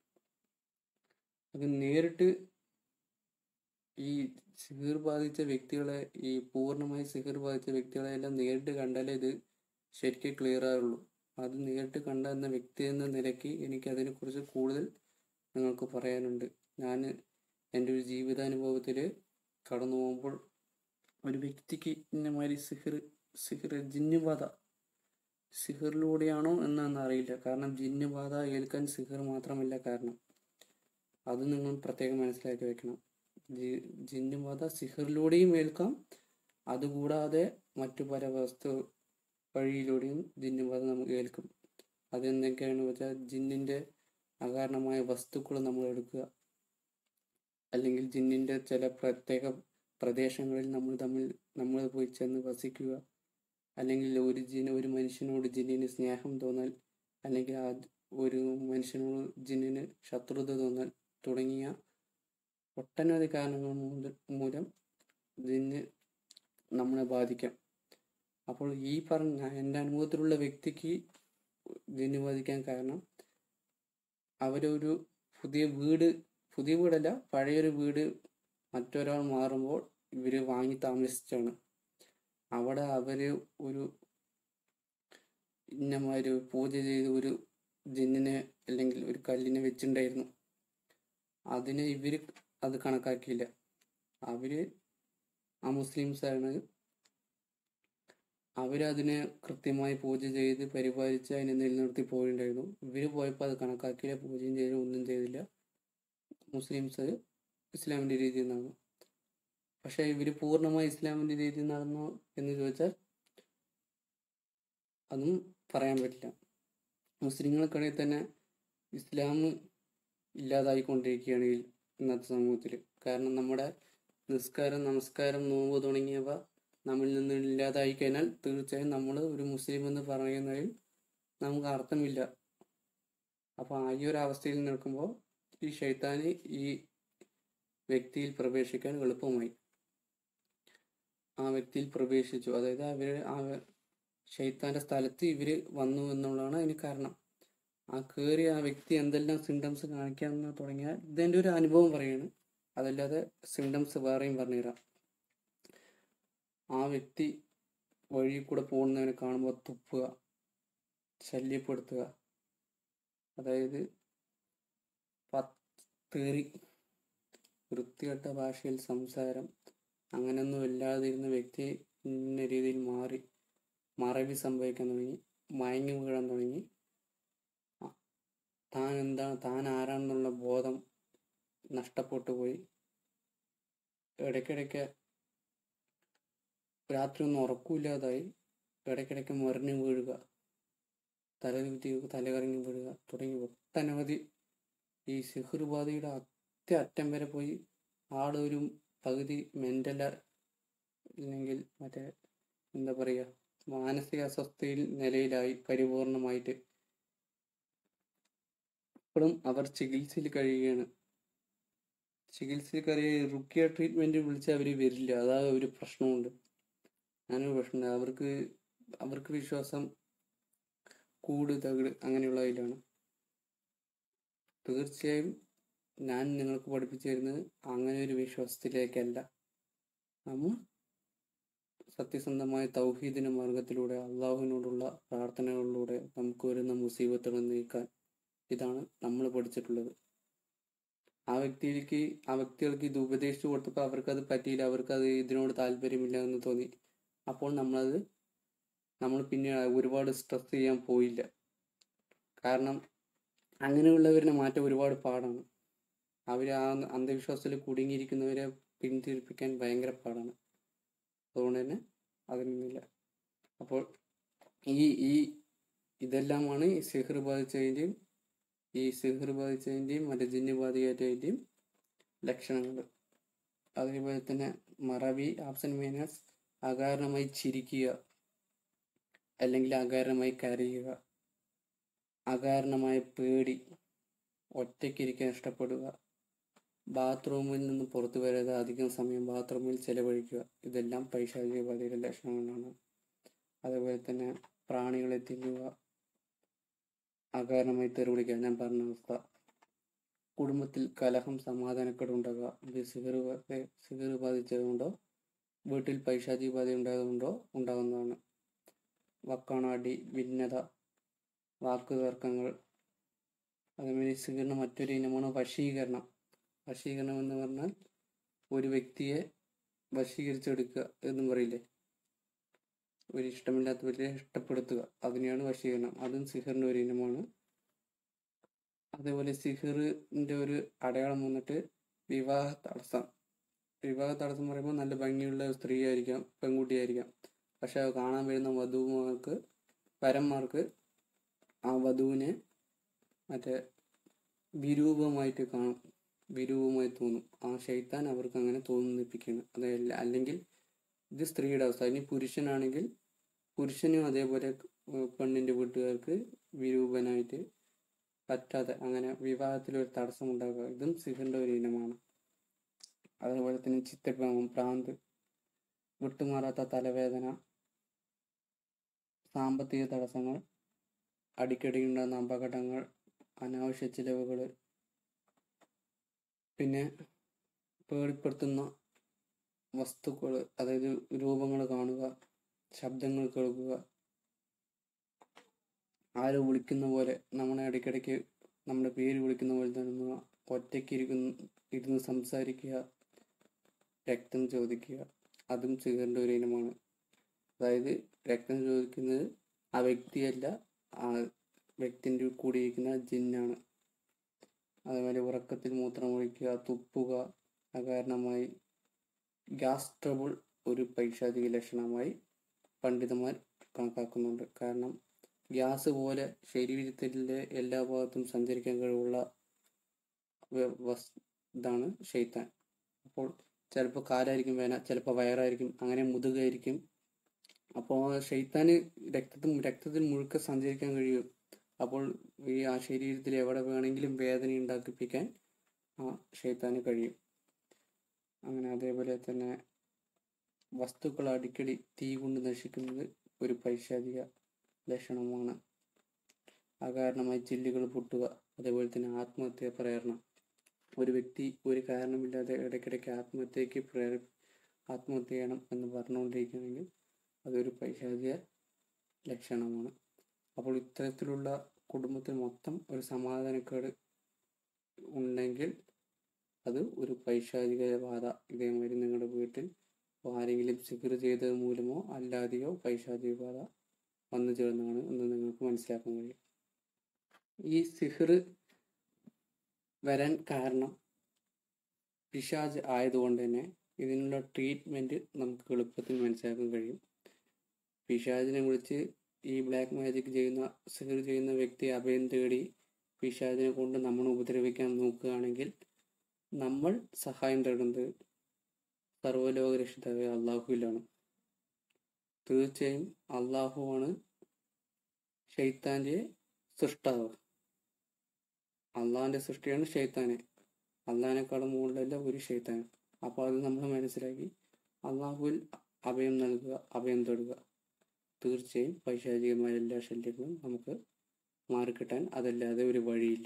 അത് നേരിട്ട് ഈ സിഹിർ ബാധിച്ച വ്യക്തികളെ ഈ പൂർണ്ണമായി സിഹിർ ബാധിച്ച വ്യക്തികളെ എല്ലാം നേരിട്ട് കണ്ടാലേ ഇത് ശരിക്കും ക്ലിയർ ആവുള്ളൂ അത് നേരിട്ട് കണ്ട എന്ന വ്യക്തി എന്ന നിലയ്ക്ക് എനിക്ക് അതിനെക്കുറിച്ച് കൂടുതൽ നിങ്ങൾക്ക് പറയാനുണ്ട് ഞാൻ എൻ്റെ ഒരു ജീവിതാനുഭവത്തിൽ കടന്നു പോകുമ്പോൾ ഒരു വ്യക്തിക്ക് ഇന്നമാതിരി സിഹിർ സിഹിർ ജിന്നുബാധ സിഹിറിലൂടെയാണോ എന്നൊന്നും അറിയില്ല കാരണം ജിന്നുബാധ ഏൽക്കാൻ സിഹിർ മാത്രമല്ല കാരണം അത് നിങ്ങൾ പ്രത്യേകം മനസ്സിലാക്കി വെക്കണം ജി- ജിന്ന് ബാധ സിഹറിലൂടെയും ഏൽക്കാം അതുകൂടാതെ മറ്റു പല വസ്തു വഴിയിലൂടെയും ജിന്ന് ബാധ നമുക്ക് ഏൽക്കും അതെന്തൊക്കെയാണെന്ന് വെച്ചാൽ ജിന്നിന്റെ അകാരണമായ വസ്തുക്കൾ നമ്മൾ എടുക്കുക അല്ലെങ്കിൽ ജിന്നിന്റെ ചില പ്രത്യേക പ്രദേശങ്ങളിൽ നമ്മൾ തമ്മിൽ നമ്മൾ പോയി ചെന്ന് വസിക്കുക അല്ലെങ്കിൽ ഒരു ജിന് ഒരു മനുഷ്യനോട് ജിന്നിന് സ്നേഹം തോന്നൽ അല്ലെങ്കിൽ ആ ഒരു മനുഷ്യനോട് ജിന്നിന് ശത്രുത തോന്നൽ തുടങ്ങിയ ഒട്ടനവധി കാരണങ്ങൾ മൂല- മൂലം ജിന്ന് നമ്മളെ ബാധിക്കാം അപ്പോൾ ഈ പറഞ്ഞ എൻ്റെ അനുഭവത്തിലുള്ള വ്യക്തിക്ക് ജിന്ന് ബാധിക്കാൻ കാരണം അവരൊരു പുതിയ വീട് പുതിയ വീടല്ല പഴയൊരു വീട് മറ്റൊരാൾ മാറുമ്പോൾ ഇവര് വാങ്ങി താമസിച്ചാണ് അവിടെ അവര് ഒരു ഇന്നമാതിരി പൂജ ചെയ്ത് ഒരു ജിന്നിനെ അല്ലെങ്കിൽ ഒരു കല്ലിനെ വെച്ചിട്ടുണ്ടായിരുന്നു അതിനെ ഇവര് അത് കണക്കാക്കിയില്ല അവര് ആ മുസ്ലിംസ് ആണ് അവരതിനെ കൃത്യമായി പൂജ ചെയ്ത് പരിപാലിച്ച് അതിനെ നിലനിർത്തി പോയിട്ടുണ്ടായിരുന്നു ഇവര് പോയപ്പോൾ അത് കണക്കാക്കിയില്ല പൂജയും ചെയ്തില്ല ഒന്നും ചെയ്തില്ല മുസ്ലിംസ് ഇസ്ലാമിന്റെ രീതിയിൽ നടന്നു പക്ഷെ ഇവര് പൂർണ്ണമായി ഇസ്ലാമിന്റെ രീതിയിൽ നടന്നു എന്ന് ചോദിച്ചാൽ അതും പറയാൻ പറ്റില്ല മുസ്ലിങ്ങൾക്കിടയിൽ തന്നെ ഇസ്ലാം ഇല്ലാതായിക്കൊണ്ടിരിക്കുകയാണ് ഈ ഇന്നത്തെ സമൂഹത്തിൽ കാരണം നമ്മുടെ നിസ്കാരം നമസ്കാരം നോമ്പ് തുടങ്ങിയവ നമ്മിൽ നിന്ന് ഇല്ലാതായി കഴിഞ്ഞാൽ തീർച്ചയായും നമ്മൾ ഒരു മുസ്ലിം എന്ന് പറയുന്നതിൽ നമുക്ക് അർത്ഥമില്ല അപ്പൊ ആ ഈ ഒരു അവസ്ഥയിൽ നിൽക്കുമ്പോൾ ഈ ഷെയ്ത്താന് ഈ വ്യക്തിയിൽ പ്രവേശിക്കാൻ എളുപ്പമായി ആ വ്യക്തിയിൽ പ്രവേശിച്ചു അതായത് അവര് ആ ഷെയ്ത്താന്റെ സ്ഥലത്ത് ഇവര് വന്നു എന്നുള്ളതാണ് അതിന് കാരണം ആ കയറി ആ വ്യക്തി എന്തെല്ലാം സിംറ്റംസ് കാണിക്കാൻ തുടങ്ങിയാൽ ഇതെന്റെ ഒരു അനുഭവം പറയാണ് അതല്ലാതെ സിംറ്റംസ് വേറെയും പറഞ്ഞുതരാം ആ വ്യക്തി വഴി കൂടെ പോകുന്നവനെ കാണുമ്പോൾ തുപ്പുക ശല്യപ്പെടുത്തുക അതായത് തേറി വൃത്തികെട്ട ഭാഷയിൽ സംസാരം അങ്ങനെയൊന്നും ഇല്ലാതിരുന്ന വ്യക്തി ഇന്ന രീതിയിൽ മാറി മറവി സംഭവിക്കാൻ തുടങ്ങി മയങ്ങി വീഴാൻ തുടങ്ങി ആ- താൻ എന്താണ് താൻ ആരാണെന്നുള്ള ബോധം നഷ്ടപ്പെട്ടു പോയി ഇടയ്ക്കിടയ്ക്ക് രാത്രി ഒന്നും ഉറക്കമില്ലാതായി ഇടയ്ക്കിടയ്ക്ക് മറിഞ്ഞു വീഴുക തലകുത്തി തലകറങ്ങി വീഴുക തുടങ്ങി ഒട്ടനവധി ഈ സിഹുർബാധയുടെ അത്യ അറ്റം വരെ പോയി ആളൊരു പകുതി മെന്റൽ അല്ലെങ്കിൽ മറ്റേ എന്താ പറയുക മാനസിക അസ്വസ്ഥയിൽ നിലയിലായി പരിപൂർണമായിട്ട് ഇപ്പോഴും അവർ ചികിത്സയിൽ കഴിയുകയാണ് ചികിത്സയിൽ കഴിയ റുക്കിയ ട്രീറ്റ്മെന്റ് വിളിച്ച് അവർ വരില്ല അതാ ഒരു പ്രശ്നമുണ്ട് ഞാനൊരു പ്രശ്നമുണ്ട് അവർക്ക് അവർക്ക് വിശ്വാസം കൂട് തകിട് അങ്ങനെയുള്ളതിലാണ് തീർച്ചയായും ഞാൻ നിങ്ങൾക്ക് പഠിപ്പിച്ചു തരുന്നത് അങ്ങനെ ഒരു വിശ്വാസത്തിലേക്കല്ല നമ്മൾ സത്യസന്ധമായ തൗഹീദിന്റെ മാർഗത്തിലൂടെ അള്ളാഹുവിനോടുള്ള പ്രാർത്ഥനകളിലൂടെ നമുക്ക് വരുന്ന മുസീബത്തുകൾ നീക്കാൻ ഇതാണ് നമ്മൾ പഠിച്ചിട്ടുള്ളത് ആ വ്യക്തിയിലേക്ക് ആ വ്യക്തികൾക്ക് ഇത് ഉപദേശിച്ചു കൊടുത്തപ്പോൾ അവർക്കത് പറ്റിയില്ല അവർക്കത് ഇതിനോട് താല്പര്യമില്ല എന്ന് തോന്നി അപ്പോൾ നമ്മളത് നമ്മൾ പിന്നെ ഒരുപാട് സ്ട്രെസ് ചെയ്യാൻ പോയില്ല കാരണം അങ്ങനെയുള്ളവരിനെ മാറ്റം ഒരുപാട് പാടാണ് അവർ ആ അന്ധവിശ്വാസത്തിൽ കുടുങ്ങിയിരിക്കുന്നവരെ പിന്തിരിപ്പിക്കാൻ ഭയങ്കര പാടാണ് അതുകൊണ്ട് തന്നെ അതിനൊന്നുമില്ല അപ്പോൾ ഈ ഈ ഇതെല്ലാമാണ് ഈ സിഹർ ബാധിച്ചതിൻ്റെയും ഈ സിഹർ ബാധിച്ചതിൻ്റെയും മറ്റേ ജിന്ന് ബാധിച്ചതിൻ്റെയും ലക്ഷണങ്ങൾ അതേപോലെ തന്നെ മറവി ആബ്സെന്റ് മൈനസ് അകാരണമായി ചിരിക്കുക അല്ലെങ്കിൽ അകാരണമായി കരയുക അകാരണമായ പേടി ഒറ്റയ്ക്കിരിക്കാൻ ഇഷ്ടപ്പെടുക ബാത്റൂമിൽ നിന്ന് പുറത്തു വരാതെ അധികം സമയം ബാത്റൂമിൽ ചെലവഴിക്കുക ഇതെല്ലാം പൈശാചിക ബാധയുടെ ലക്ഷണങ്ങളാണ് അതേപോലെ തന്നെ പ്രാണികളെ തിന്നുക അകാരണമായി തെറിവിളിക്കുക ഞാൻ പറഞ്ഞ അവസ്ഥ കുടുംബത്തിൽ കലഹം സമാധാനക്കേട് ഉണ്ടാകുക ഇത് സിഗർ സിഗർ ബാധിച്ചതുകൊണ്ടോ വീട്ടിൽ പൈശാചിക ബാധ ഉണ്ടായതുകൊണ്ടോ ഉണ്ടാകുന്നതാണ് വക്കാണാടി ഭിന്നത വാക്ക് തർക്കങ്ങൾ അതേമാതിരി സിഗറിന് മറ്റൊരു ഇനമാണ് വശീകരണം വശീകരണം എന്ന് പറഞ്ഞാൽ ഒരു വ്യക്തിയെ വശീകരിച്ചെടുക്കുക എന്നും പറയില്ലേ ഒരു ഇഷ്ടമില്ലാത്തവരെ ഇഷ്ടപ്പെടുത്തുക അതിനെയാണ് വശീകരണം അതും സിഹറിന്റെ ഒരു ഇനമാണ് അതേപോലെ സിഹറിന്റെ ഒരു അടയാളം വന്നിട്ട് വിവാഹ തടസ്സം വിവാഹ തടസ്സം പറയുമ്പോൾ നല്ല ഭംഗിയുള്ള സ്ത്രീ ആയിരിക്കാം പെൺകുട്ടിയായിരിക്കാം പക്ഷെ അത് കാണാൻ വരുന്ന വധുമാർക്ക് വരന്മാർക്ക് ആ വധുവിനെ മറ്റേ വിരൂപമായിട്ട് കാണും വിരൂപമായി തോന്നും ആ ഷെയ്ത്താൻ അവർക്ക് അങ്ങനെ തോന്നിപ്പിക്കുകയാണ് അതല്ല അല്ലെങ്കിൽ ഇത് സ്ത്രീയുടെ അവസ്ഥ ഇനി പുരുഷനാണെങ്കിൽ പുരുഷനും അതേപോലെ ഏർ പെണ്ണിന്റെ വീട്ടുകാർക്ക് വിരൂപനായിട്ട് പറ്റാതെ അങ്ങനെ വിവാഹത്തിൽ ഒരു തടസ്സം ഉണ്ടാകുക ഇതും സിഹറിന്റെ ഒരു ഇനമാണ് അതുപോലെ തന്നെ ചിത്തഭ്രമം ഭ്രാന്ത് വിട്ടുമാറാത്ത തലവേദന സാമ്പത്തിക തടസ്സങ്ങൾ അടിക്കടി ഉണ്ടാകുന്ന അപകടങ്ങൾ അനാവശ്യ ചിലവുകൾ പിന്നെ പേടിപ്പെടുത്തുന്ന വസ്തുക്കൾ അതായത് രൂപങ്ങൾ കാണുക ശബ്ദങ്ങൾ കേൾക്കുക ആരോ വിളിക്കുന്ന പോലെ നമ്മളെ ഇടയ്ക്കിടയ്ക്ക് നമ്മുടെ പേര് വിളിക്കുന്ന പോലെ തോന്നുക ഒറ്റയ്ക്ക് ഇരിക്കുന്ന ഇരുന്ന് സംസാരിക്കുക രക്തം ചോദിക്കുക അതും സിഗറിൻ്റെ ഒരു ഇനമാണ് അതായത് രക്തം ചോദിക്കുന്നത് ആ വ്യക്തിയല്ല ആ വ്യക്തിൻ്റെ കൂടിയിരിക്കുന്ന ജിന്നാണ് അതുപോലെ ഉറക്കത്തിൽ മൂത്രമൊഴിക്കുക തുപ്പുക അകാരണമായി ഗ്യാസ് ട്രബിൾ ഒരു പൈശാചിക ലക്ഷണമായി പണ്ഡിതന്മാർ കണക്കാക്കുന്നുണ്ട് കാരണം ഗ്യാസ് പോലെ ശരീരത്തിലെ എല്ലാ ഭാഗത്തും സഞ്ചരിക്കാൻ കഴിവുള്ള വ- വസ് ഇതാണ് ഷെയ്ത്താൻ അപ്പോൾ ചിലപ്പോൾ കാലായിരിക്കും വേന ചിലപ്പോൾ വയറായിരിക്കും അങ്ങനെ മുതുകായിരിക്കും അപ്പോൾ ഷെയ്ത്താന് രക്തത്തിൽ രക്തത്തിൽ മുഴുക്കെ സഞ്ചരിക്കാൻ കഴിയും അപ്പോൾ ഈ ആ ശരീരത്തിൽ എവിടെ വേണമെങ്കിലും വേദന ഉണ്ടാക്കിപ്പിക്കാൻ ആ ഷെയ്ത്താന് കഴിയും അങ്ങനെ അതേപോലെ തന്നെ വസ്തുക്കൾ അടിക്കടി തീ കൊണ്ട് നശിക്കുന്നത് ഒരു പൈശാചിക ലക്ഷണമാണ് അകാരണമായി ചില്ലുകൾ പൊട്ടുക അതേപോലെ തന്നെ ആത്മഹത്യ പ്രേരണ ഒരു വ്യക്തി ഒരു കാരണമില്ലാതെ ഇടയ്ക്കിടയ്ക്ക് ആത്മഹത്യക്ക് പ്രേര ആത്മഹത്യ ചെയ്യണം എന്ന് പറഞ്ഞുകൊണ്ടിരിക്കുകയാണെങ്കിൽ അതൊരു പൈശാചിക ലക്ഷണമാണ് അപ്പോൾ ഇത്തരത്തിലുള്ള കുടുംബത്തിൽ മൊത്തം ഒരു സമാധാനക്കേട് ഉണ്ടെങ്കിൽ അത് ഒരു പൈശാചിക ബാധ ഇതേമാതിരി നിങ്ങളുടെ വീട്ടിൽ ആരെങ്കിലും സിഗർ ചെയ്തത് മൂലമോ അല്ലാതെയോ പൈശാചിക ബാധ വന്നു ചേർന്നതാണ് എന്ന് നിങ്ങൾക്ക് മനസ്സിലാക്കാൻ കഴിയും ഈ സിഹർ വരാൻ കാരണം പിശാജ് ആയതുകൊണ്ട് തന്നെ ഇതിനുള്ള ട്രീറ്റ്മെൻറ്റ് നമുക്ക് എളുപ്പത്തിൽ മനസ്സിലാക്കാൻ കഴിയും പിശാജിനെ വിളിച്ച് ഈ ബ്ലാക്ക് മാജിക് ചെയ്യുന്ന സിഹർ ചെയ്യുന്ന വ്യക്തി അഭയം തേടി പിശാജിനെ കൊണ്ട് നമ്മൾ ഉപദ്രവിക്കാൻ നോക്കുകയാണെങ്കിൽ നമ്മൾ സഹായം തേടുന്നത് സർവ്വലോക രക്ഷിതാവ് അള്ളാഹുവിലാണ് തീർച്ചയായും അള്ളാഹുവാണ് ഷെയ്ത്താൻ്റെ സൃഷ്ടാവ് അള്ളാഹിൻ്റെ സൃഷ്ടിയാണ് ഷെയ്ത്താനെ അള്ളാഹിനെക്കാളും മുകളിലല്ല ഒരു ഷെയ്ത്താൻ അപ്പോൾ അത് നമ്മൾ മനസ്സിലാക്കി അള്ളാഹുവിൽ അഭയം നൽകുക അഭയം തേടുക തീർച്ചയായും പൈശാചികമായ എല്ലാ ശല്യങ്ങളും നമുക്ക് മാറിക്കിട്ടാൻ അതല്ലാതെ ഒരു വഴിയില്ല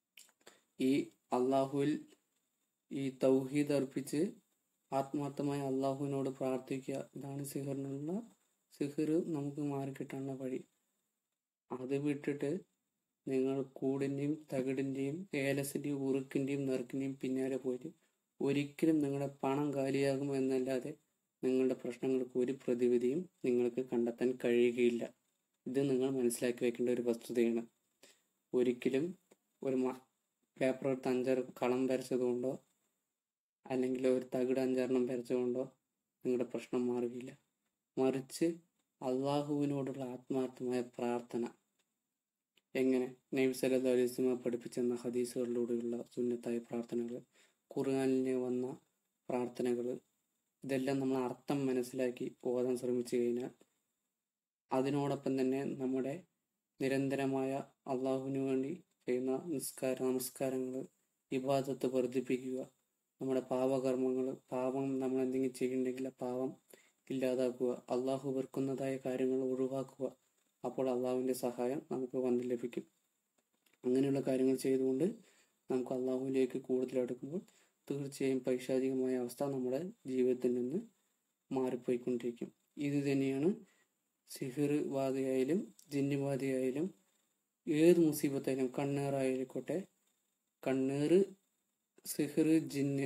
ഈ അള്ളാഹുവിൽ ഈ തൗഹീദ് അർപ്പിച്ച് ആത്മാർത്ഥമായി അള്ളാഹുവിനോട് പ്രാർത്ഥിക്കുക ഇതാണ് സിഹറിനുള്ള സിഹർ നമുക്ക് മാറിക്കിട്ടാനുള്ള വഴി അത് വിട്ടിട്ട് നിങ്ങൾ കൂടിൻ്റെയും തകിടിൻ്റെയും ഏലസിൻ്റെയും ഉറുക്കിൻ്റെയും നെറുക്കിൻ്റെയും പിന്നാലെ പോയിട്ട് ഒരിക്കലും നിങ്ങളുടെ പണം കാലിയാകും എന്നല്ലാതെ നിങ്ങളുടെ പ്രശ്നങ്ങൾക്ക് ഒരു പ്രതിവിധിയും നിങ്ങൾക്ക് കണ്ടെത്താൻ കഴിയുകയില്ല ഇത് നിങ്ങൾ മനസ്സിലാക്കി വെക്കേണ്ട ഒരു വസ്തുതയാണ് ഒരിക്കലും ഒരു പേപ്പർ എടുത്ത് അഞ്ചാറ് കളം വരച്ചതുകൊണ്ടോ അല്ലെങ്കിൽ ഒരു തകിട് അഞ്ചാറെണ്ണം വരച്ചുകൊണ്ടോ നിങ്ങളുടെ പ്രശ്നം മാറുകയില്ല മറിച്ച് അള്ളാഹുവിനോടുള്ള ആത്മാർത്ഥമായ പ്രാർത്ഥന എങ്ങനെ നബി സല്ലല്ലാഹു അലൈഹി വസല്ലം പഠിപ്പിച്ചെന്ന ഹദീസുകളിലൂടെയുള്ള സുന്നത്തായ പ്രാർത്ഥനകൾ ഖുർആനിൽ വന്ന പ്രാർത്ഥനകൾ ഇതെല്ലാം നമ്മൾ അർത്ഥം മനസ്സിലാക്കി ഓതാൻ ശ്രമിച്ചു കഴിഞ്ഞാൽ അതിനോടൊപ്പം തന്നെ നമ്മുടെ നിരന്തരമായ അള്ളാഹുവിന് വേണ്ടി ചെയ്യുന്ന നിസ്കാര നമസ്കാരങ്ങൾ ഇബാദത്ത് വർദ്ധിപ്പിക്കുക നമ്മുടെ പാപകർമ്മങ്ങൾ പാപം നമ്മൾ എന്തെങ്കിലും ചെയ്യുന്നുണ്ടെങ്കിൽ ആ പാപം ഇല്ലാതാക്കുക അള്ളാഹു വെറുക്കുന്നതായ കാര്യങ്ങൾ ഒഴിവാക്കുക അപ്പോൾ അള്ളാഹുവിൻ്റെ സഹായം നമുക്ക് വന്ന് ലഭിക്കും അങ്ങനെയുള്ള കാര്യങ്ങൾ ചെയ്തുകൊണ്ട് നമുക്ക് അള്ളാഹുവിലേക്ക് കൂടുതൽ അടുക്കുമ്പോൾ തീർച്ചയായും പൈശാചികമായ അവസ്ഥ നമ്മുടെ ജീവിതത്തിൽ നിന്ന് മാറിപ്പോയിക്കൊണ്ടിരിക്കും ഇത് തന്നെയാണ് സിഹിർ ബാധയായാലും ജിന്ന് ബാധയായാലും ഏത് മുസീബത്തായാലും കണ്ണേറായിരിക്കോട്ടെ കണ്ണേറ് സിഹിർ ജിന്ന്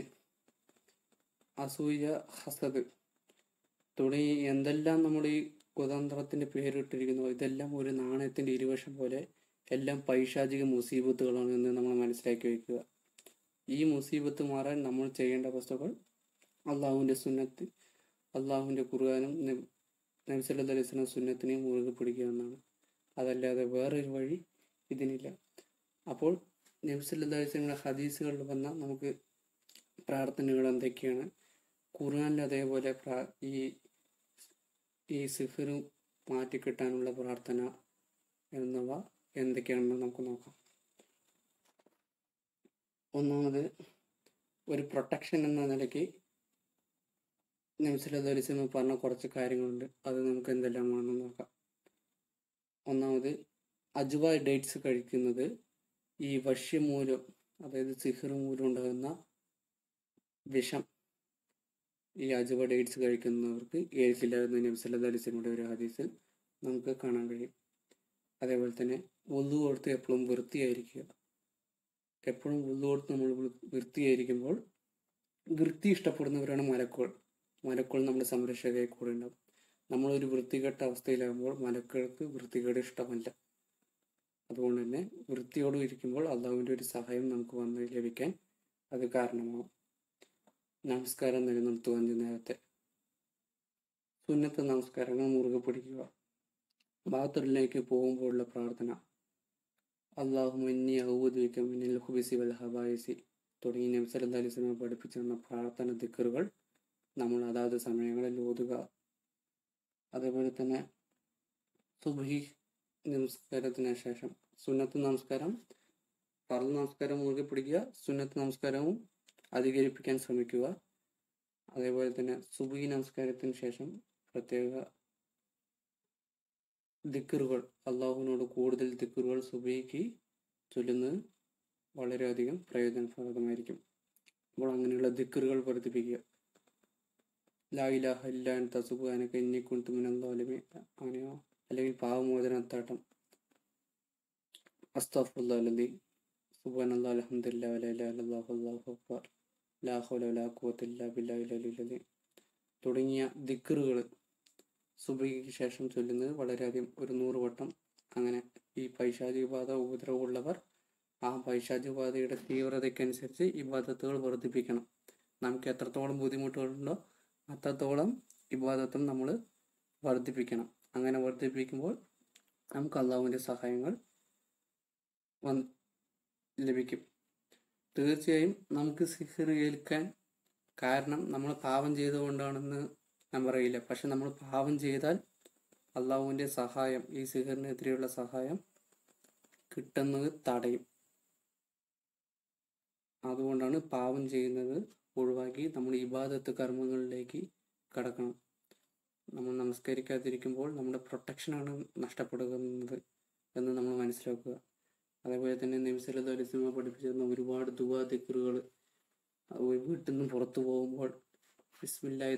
അസൂയ ഹസദ് തുടങ്ങി എന്തെല്ലാം നമ്മൾ ഈ കുതന്ത്രത്തിന്റെ പേരിട്ടിരിക്കുന്നു ഇതെല്ലാം ഒരു നാണയത്തിന്റെ ഇരുവശം പോലെ എല്ലാം പൈശാചിക മുസീബത്തുകളാണ് എന്ന് നമ്മൾ മനസ്സിലാക്കി വെക്കുക ഈ മുസീബത്ത് മാറാൻ നമ്മൾ ചെയ്യേണ്ട വസ്തുക്കൾ അള്ളാഹുവിൻ്റെ സുന്നത്ത് അള്ളാഹുവിൻ്റെ ഖുർആാനും നബ്സല്ലാ അലൈഹി സ്വലം സുന്നത്തിനെയും മുറുകെ പിടിക്കുക എന്നാണ് അതല്ലാതെ വേറൊരു വഴി ഇതിനില്ല അപ്പോൾ നബ്സല്ലാ അലൈഹി സ്വലമിൻ്റെ ഹദീസുകളിൽ വന്ന നമുക്ക് പ്രാർത്ഥനകൾ എന്തൊക്കെയാണ് ഖുർആാനിൽ അതേപോലെ പ്രാ- ഈ ഈ സിഫിറും മാറ്റിക്കിട്ടാനുള്ള പ്രാർത്ഥന എന്നിവ എന്തൊക്കെയാണെന്ന് നമുക്ക് നോക്കാം ഒന്നാമത് ഒരു പ്രൊട്ടക്ഷൻ എന്ന നിലയ്ക്ക് നബ്സലിസ്ലം പറഞ്ഞ കുറച്ച് കാര്യങ്ങളുണ്ട് അത് നമുക്ക് എന്തെല്ലാമാണെന്ന് നോക്കാം ഒന്നാമത് അജുവ ഡേറ്റ്സ് കഴിക്കുന്നത് ഈ വശ്യമൂലം അതായത് സിഹിർ മൂലം ഉണ്ടാകുന്ന വിഷം ഈ അജുവ ഡേറ്റ്സ് കഴിക്കുന്നവർക്ക് ഏൽക്കില്ല എന്ന് നബ്സല്ലാ അലിസ്ലമിയുടെ ഒരു ഹദീസിൽ നമുക്ക് കാണാൻ കഴിയും അതേപോലെ തന്നെ ഒന്നു കൊടുത്ത് എപ്പോഴും വൃത്തിയായിരിക്കുക എപ്പോഴും ഒന്നു കൊടുത്ത് നമ്മൾ വൃ- വൃത്തിയായിരിക്കുമ്പോൾ വൃത്തി ഇഷ്ടപ്പെടുന്നവരാണ് മലക്കുകൾ മലക്കുകൾ നമ്മുടെ സംരക്ഷകരെ കൂടെ ഉണ്ടാവും നമ്മളൊരു വൃത്തികെട്ട അവസ്ഥയിലാകുമ്പോൾ മലക്കുകൾക്ക് വൃത്തികേട് ഇഷ്ടമല്ല അതുകൊണ്ട് തന്നെ വൃത്തിയോട് ഇരിക്കുമ്പോൾ അള്ളാഹുവിൻ്റെ ഒരു സഹായം നമുക്ക് വന്ന് ലഭിക്കാൻ അത് കാരണമാവും നമസ്കാരം നിലനിർത്തുക അഞ്ചു നേരത്തെ സുന്നത്ത് നമസ്കാരങ്ങൾ മുറുകെ പിടിക്കുക ബാത്റൂമിലേക്ക് പോകുമ്പോഴുള്ള പ്രാർത്ഥന അള്ളാഹു മന്നി ഔദ്യോഗിക മിന്നൽ ഹുബിസി വൽ ഹബായിസി തുടങ്ങി നബി സല്ലല്ലാഹു അലൈഹി വസല്ലം പഠിപ്പിച്ചു തന്ന പ്രാർത്ഥന ദിക്കറുകൾ നമ്മൾ അതാത് സമയങ്ങളിൽ ഓതുക അതേപോലെ തന്നെ സുബഹി നമസ്കാരത്തിന് ശേഷം സുന്നത്ത് നമസ്കാരം ഫർദ് നമസ്കാരം മുറുകെ പിടിക്കുക സുന്നത്ത് നമസ്കാരവും അധികരിപ്പിക്കാൻ ശ്രമിക്കുക അതേപോലെ തന്നെ സുബഹി നമസ്കാരത്തിന് ശേഷം പ്രത്യേക ദിക്കറുകൾ അള്ളാഹുവിനോട് കൂടുതൽ ദിക്കറുകൾ സുബഹിക്ക് ചൊല്ലുന്നത് വളരെയധികം പ്രയോജനപ്രദമായിരിക്കും അപ്പോൾ അങ്ങനെയുള്ള ദിക്കറുകൾ വർദ്ധിപ്പിക്കുക ലാ ഇലാഹ ഇല്ല അൻത സുബ്ഹാനക ഇന്നി കുൻതു മിനൽ ളാലിമീൻ അങ്ങനെയോ അല്ലെങ്കിൽ പാവമോചനത്താട്ടം അസ്തഗ്ഫിറുല്ലാഹ് അല്ലദീ സുബ്ഹാനല്ലാഹി അൽഹംദുലില്ലാഹി വലാ ഇലാഹ ഇല്ലല്ലാഹു അല്ലാഹു അക്ബർ ലാ ഹൗല വലാ ഖുവത ഇല്ലാ ബില്ലാഹിൽ അലിയിൽ അലീം തുടങ്ങിയ ദിക്റുകൾ സുബഹിക്ക് ശേഷം ചൊല്ലുന്നത് വളരെയധികം ഒരു നൂറ് വട്ടം അങ്ങനെ ഈ പൈശാചികബാധ ഉപദ്രവമുള്ളവർ ആ പൈശാചികബാധയുടെ തീവ്രതയ്ക്കനുസരിച്ച് ഇബാദത്തുകൾ വർദ്ധിപ്പിക്കണം നമുക്ക് എത്രത്തോളം ബുദ്ധിമുട്ടുകളുണ്ടോ അത്രത്തോളം ഇബാദത്തും നമ്മൾ വർദ്ധിപ്പിക്കണം അങ്ങനെ വർദ്ധിപ്പിക്കുമ്പോൾ നമുക്ക് അള്ളാഹുവിൻ്റെ സഹായങ്ങൾ വന്ന് ലഭിക്കും തീർച്ചയായും നമുക്ക് സിഹിർ ഏൽക്കാൻ കാരണം നമ്മൾ പാപം ചെയ്തുകൊണ്ടാണെന്ന് ഞാൻ പറയില്ല പക്ഷെ നമ്മൾ പാപം ചെയ്താൽ അള്ളാഹുവിൻ്റെ സഹായം ഈ സിഹിറിനെതിരെയുള്ള സഹായം കിട്ടുന്നത് തടയും അതുകൊണ്ടാണ് പാപം ചെയ്യുന്നത് ഒഴിവാക്കി നമ്മൾ ഇബാദത്ത് കർമ്മങ്ങളിലേക്ക് കടക്കണം നമ്മൾ നമസ്കരിക്കാതിരിക്കുമ്പോൾ നമ്മുടെ പ്രൊട്ടക്ഷനാണ് നഷ്ടപ്പെടുന്നത് എന്ന് നമ്മൾ മനസ്സിലാക്കുക അതേപോലെ തന്നെ നിമിഷലത് അലിസിമ പഠിപ്പിച്ചിരുന്ന ഒരുപാട് ദുവാ ദിക്കറുകൾ വീട്ടിൽ നിന്നും പുറത്തു പോകുമ്പോൾ ബിസ്മില്ലാഹി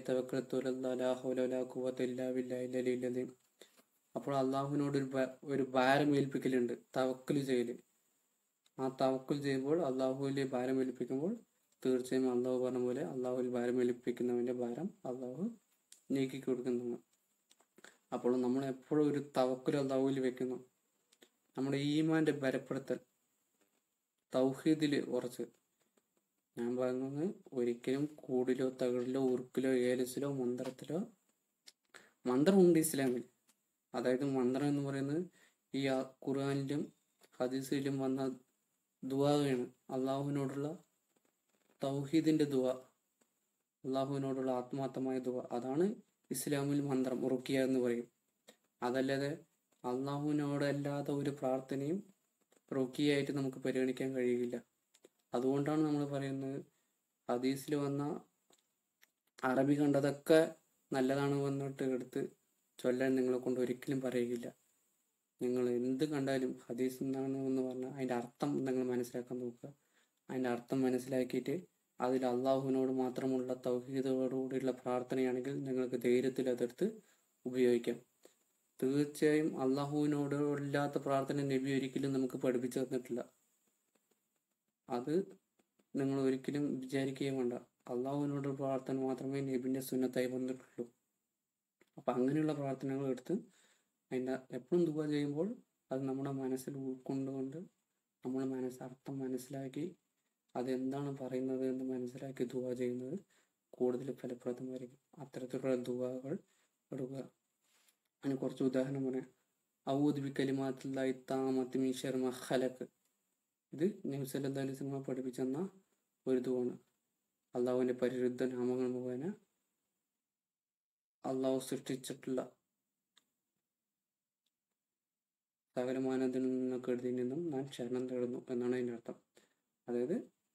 തവക്കലത്തോലാഹുലാഖുവത്തില്ലാവില്ലാ അപ്പോൾ അള്ളാഹുവിനോട് ഒരു ഭ- ഒരു ഭാരം ഏൽപ്പിക്കലുണ്ട് തവക്കൽ ചെയ്യല് ആ തവക്കൽ ചെയ്യുമ്പോൾ അള്ളാഹുവിലെ ഭാരം ഏൽപ്പിക്കുമ്പോൾ തീർച്ചയായും അള്ളാഹു പറഞ്ഞ പോലെ അള്ളാഹുവിൽ ഭാരം ഏൽപ്പിക്കുന്നവന്റെ ഭാരം അള്ളാഹു നീക്കി കൊടുക്കുന്നതാണ് അപ്പോൾ നമ്മൾ എപ്പോഴും ഒരു തവക്കൽ അള്ളാഹുവിൽ വെക്കുന്നു നമ്മുടെ ഈമാന്റെ ബലപ്പെടുത്തൽ തൗഹീദില് ഉറച്ച് ഞാൻ പറയുന്നത് ഒരിക്കലും കൂടിലോ തകിടിലോ ഉറുക്കിലോ ഏലസിലോ മന്ത്രത്തിലോ മന്ത്രമുണ്ട് ഇസ്ലാമിൽ അതായത് മന്ത്രം എന്ന് പറയുന്നത് ഈ ആ ഖുർആനിലും ഹദീസിലും വന്ന ദുവായാണ് അള്ളാഹുവിനോടുള്ള തൗഹീദിന്റെ ദുവ അള്ളാഹുവിനോടുള്ള ആത്മാർത്ഥമായ ദുവ അതാണ് ഇസ്ലാമിൽ മന്ത്രം ഉറുക്കിയ എന്ന് പറയും അതല്ലാതെ അള്ളാഹുവിനോടല്ലാതെ ഒരു പ്രാർത്ഥനയും റുക്കിയായിട്ട് നമുക്ക് പരിഗണിക്കാൻ കഴിയില്ല അതുകൊണ്ടാണ് നമ്മൾ പറയുന്നത് ഹദീസിൽ വന്ന അറബി കണ്ടതൊക്കെ നല്ലതാണ് വന്നിട്ട് എടുത്ത് ചൊല്ലാൻ നിങ്ങളെ കൊണ്ട് ഒരിക്കലും പറയുകയില്ല നിങ്ങൾ എന്ത് കണ്ടാലും ഹദീസ് എന്താണ് എന്ന് പറഞ്ഞാൽ അതിൻ്റെ അർത്ഥം നിങ്ങൾ മനസ്സിലാക്കാൻ നോക്കുക അതിൻ്റെ അർത്ഥം മനസ്സിലാക്കിയിട്ട് അതിൽ അള്ളാഹുവിനോട് മാത്രമുള്ള തൗഹീദോടുകൂടിയുള്ള പ്രാർത്ഥനയാണെങ്കിൽ നിങ്ങൾക്ക് ധൈര്യത്തിൽ അതെടുത്ത് ഉപയോഗിക്കാം തീർച്ചയായും അള്ളാഹുവിനോട് ഇല്ലാത്ത പ്രാർത്ഥന നബി ഒരിക്കലും നമുക്ക് പഠിപ്പിച്ചു തന്നിട്ടില്ല അത് നിങ്ങൾ ഒരിക്കലും വിചാരിക്കുകയും വേണ്ട അള്ളാഹുവിനോട് പ്രാർത്ഥന മാത്രമേ നബിന്റെ സുന്നത്തായി വന്നിട്ടുള്ളൂ അപ്പൊ അങ്ങനെയുള്ള പ്രാർത്ഥനകൾ എടുത്ത് അതിൻ്റെ എപ്പോഴും ദുബ ചെയ്യുമ്പോൾ അത് നമ്മുടെ മനസ്സിൽ ഉൾക്കൊണ്ടുകൊണ്ട് നമ്മൾ മനസ്സ് അർത്ഥം മനസ്സിലാക്കി അതെന്താണ് പറയുന്നത് എന്ന് മനസ്സിലാക്കി ദുവ ചെയ്യുന്നത് കൂടുതൽ ഫലപ്രദമായിരിക്കും അത്തരത്തിലുള്ള ദുവാകൾ എടുക്കുക അതിന് കുറച്ച് ഉദാഹരണം പറയാം ഔദ് ബി കലിമാത്തിലായി താമത്ത് മീ ശർമ ഖലക്ക് ഇത് നബ്സല്ലാ അലൈഹി സ്വലമ പഠിപ്പിച്ചു തന്ന ഒരു ദുവാണ് അള്ളാഹുവിൻ്റെ പരിശുദ്ധ നാമങ്ങൾ മുഖേന അള്ളാഹു സൃഷ്ടിച്ചിട്ടുള്ള സകലമാനത്തിൽ നിന്നൊക്കെ എഴുതിയിൽ നിന്നും ഞാൻ ശരണം തേടുന്നു എന്നാണ് അതിൻ്റെ അർത്ഥം അതായത്